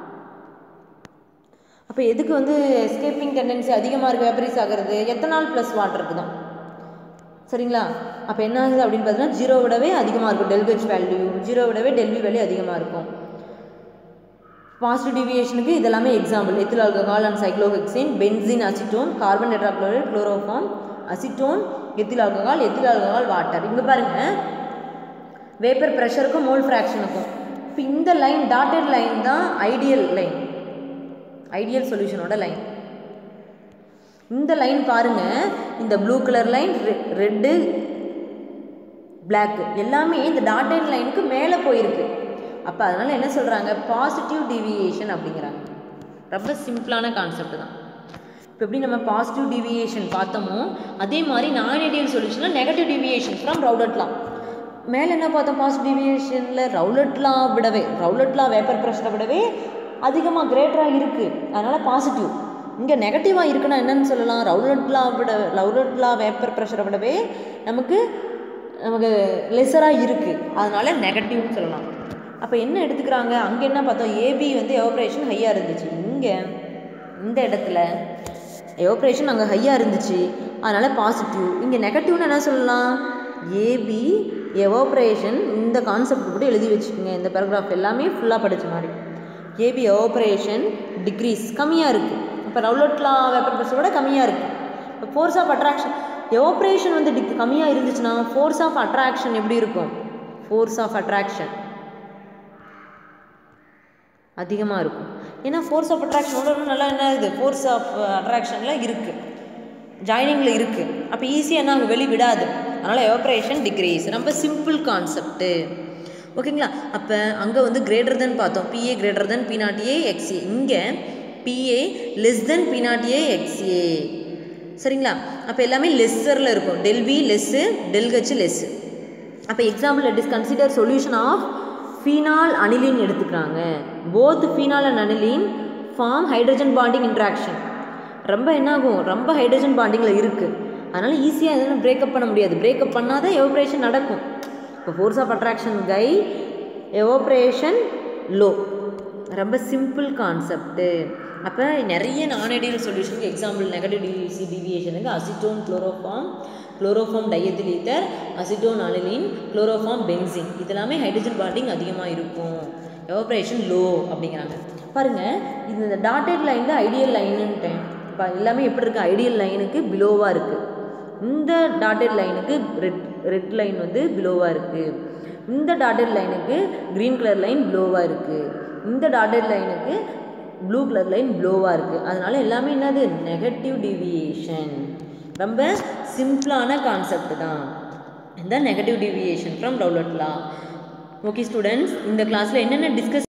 அப்போ எதுக்கு வந்து எஸ்கேப்பிங் டெண்டன்சி அதிகமாக இருக்குது வேப்பரைஸ் ஆகிறது எத்தனால் ப்ளஸ் வாட்டருக்கு தான் சரிங்களா அப்போ என்ன ஆகுது அப்படின்னு பார்த்தீங்கன்னா ஜீரோ விடவே அதிகமாக இருக்கும் டெல்ஹெச் வேல்யூ ஜீரோ விடவே டெல்வி வேல்யூ அதிகமாக இருக்கும் பாசிட்டிவ் டிவியேஷனுக்கு இதெல்லாமே example ethyl alcohol and cyclohexane benzene acetone carbon tetrachloride chloroform acetone ethyl alcohol ethyl alcohol water இங்கே பாருங்கள் வேப்பர் ப்ரெஷருக்கும் மோல் ஃப்ராக்ஷனுக்கும் இப்போ இந்த லைன் டாட்டட் லைன் தான் ஐடியல் லைன் ஐடியல் சொல்யூஷனோட லைன் இந்த லைன் பாருங்க இந்த blue colour line red black எல்லாமே இந்த டாட்டட் லைனுக்கு மேலே போயிருக்கு அப்போ அதனால் என்ன சொல்கிறாங்க பாசிட்டிவ் டிவியேஷன் அப்படிங்கிறாங்க ரொம்ப சிம்பிளான கான்செப்ட் தான் இப்போ எப்படி நம்ம பாசிட்டிவ் டிவியேஷன் பார்த்தோமோ அதே மாதிரி நான் ஐடியல் சொல்யூஷனில் நெகட்டிவ் டிவியேஷன் ஃப்ரம் ரவுலட்லாம் மேலே என்ன பார்த்தோம் பாசிட்டிவ் டிவியேஷனில் ரவுலட்லாம் விடவே ரவுலட்லாம் வேப்பர் ப்ரெஷரை விடவே அதிகமாக கிரேட்டராக இருக்குது அதனால் பாசிட்டிவ் இங்கே நெகட்டிவாக இருக்குன்னா என்னன்னு சொல்லலாம் ரவுலட்லா விட ரவுலட்லா வேப்பர் ப்ரெஷரை விடவே நமக்கு நமக்கு லெஸராக இருக்குது அதனால் நெகட்டிவ்னு சொல்லலாம் அப்போ என்ன எடுத்துக்கிறாங்க அங்கே என்ன பார்த்தோம் ஏபி வந்து எவாப்ரேஷன் ஹையாக இருந்துச்சு இங்கே இந்த இடத்துல எவாப்ரேஷன் அங்கே ஹையாக இருந்துச்சு அதனால் பாசிட்டிவ் இங்கே நெகட்டிவ்னு என்ன சொல்லலாம் ஏபி எவாப்ரேஷன் இந்த கான்செப்ட் கூட எழுதி வச்சுக்கோங்க இந்த பேராகிராஃப் எல்லாமே ஃபுல்லாக படித்த மாதிரி ஏபி எவாப்ரேஷன் டிக்ரீஸ் கம்மியாக இருக்குது இப்போ ரவுலட்லா வேப்பர் ப்ரெஷரோட கம்மியாக இருக்குது இப்போ ஃபோர்ஸ் ஆஃப் அட்ராக்ஷன் எவாப்ரேஷன் வந்து டிக் கம்மியாக இருந்துச்சுன்னா ஃபோர்ஸ் ஆஃப் அட்ராக்ஷன் எப்படி இருக்கும் ஃபோர்ஸ் ஆஃப் அட்ராக்ஷன் அதிகமாக இருக்கும் ஏன்னா ஃபோர்ஸ் ஆஃப் அட்ராக்ஷனோட இன்னும் நல்லா என்ன இருக்குது ஃபோர்ஸ் ஆஃப் அட்ராக்ஷனில் இருக்குது ஜாயினிங்கில் இருக்குது அப்போ ஈஸியாக என்ன அங்கே வெளி விடாது அதனால் எவாப்ரேஷன் டிக்ரீஸ் ரொம்ப சிம்பிள் கான்செப்ட்டு ஓகேங்களா அப்போ அங்கே வந்து கிரேட்டர் தென் பார்த்தோம் P A greater than P not A X A இங்கே P A less than P not A X A சரிங்களா அப்போ எல்லாமே லெஸ்ஸரில் இருக்கும் del P less del H less அப்போ example it is consider solution of phenol aniline எடுத்துக்கிறாங்க both phenol and aniline form hydrogen bonding interaction ரொம்ப என்னாகும் ரொம்ப ஹைட்ரஜன் பாண்டிங்கில் இருக்குது அதனால் ஈஸியாக எதுவும் பிரேக்கப் பண்ண முடியாது பிரேக்கப் பண்ணால் தான் எவாப்ரேஷன் நடக்கும் இப்போ ஃபோர்ஸ் ஆஃப் அட்ராக்ஷன் கை எவாப்ரேஷன் லோ ரொம்ப சிம்பிள் கான்செப்ட்டு அப்போ நிறைய நான் ஐடியல் சொல்யூஷனுக்கு எக்ஸாம்பிள் நெகட்டிவ் டிவிசி டிவியேஷனுக்கு acetone chloroform chloroform diethyl ether acetone aniline chloroform benzene இதெல்லாமே ஹைட்ரஜன் பாண்டிங் அதிகமாக இருக்கும் எவாப்ரேஷன் லோ அப்படிங்கிறாங்க பாருங்கள் இது இந்த டாட்டட் லைனில் ஐடியல் லைனுன்ட்டேன் இப்போ எல்லாமே எப்படி இருக்குது ஐடியல் லைனுக்கு பிலோவாக இருக்குது இந்த டாட்டட் லைனுக்கு ரெட் ரெட் லைன் வந்து பிலோவாக இருக்குது இந்த டாட்டட் லைனுக்கு க்ரீன் கலர் லைன் ப்ளோவாக இருக்குது இந்த டாட்டட் லைனுக்கு ப்ளூ கலர் லைன் ப்ளோவாக இருக்குது அதனால எல்லாமே என்னது நெகட்டிவ் டிவியேஷன் ரொம்ப சிம்பிளான கான்செப்ட் தான் இந்த negative deviation from Raoult law okay students இந்த கிளாஸில் என்னென்ன டிஸ்கஸ்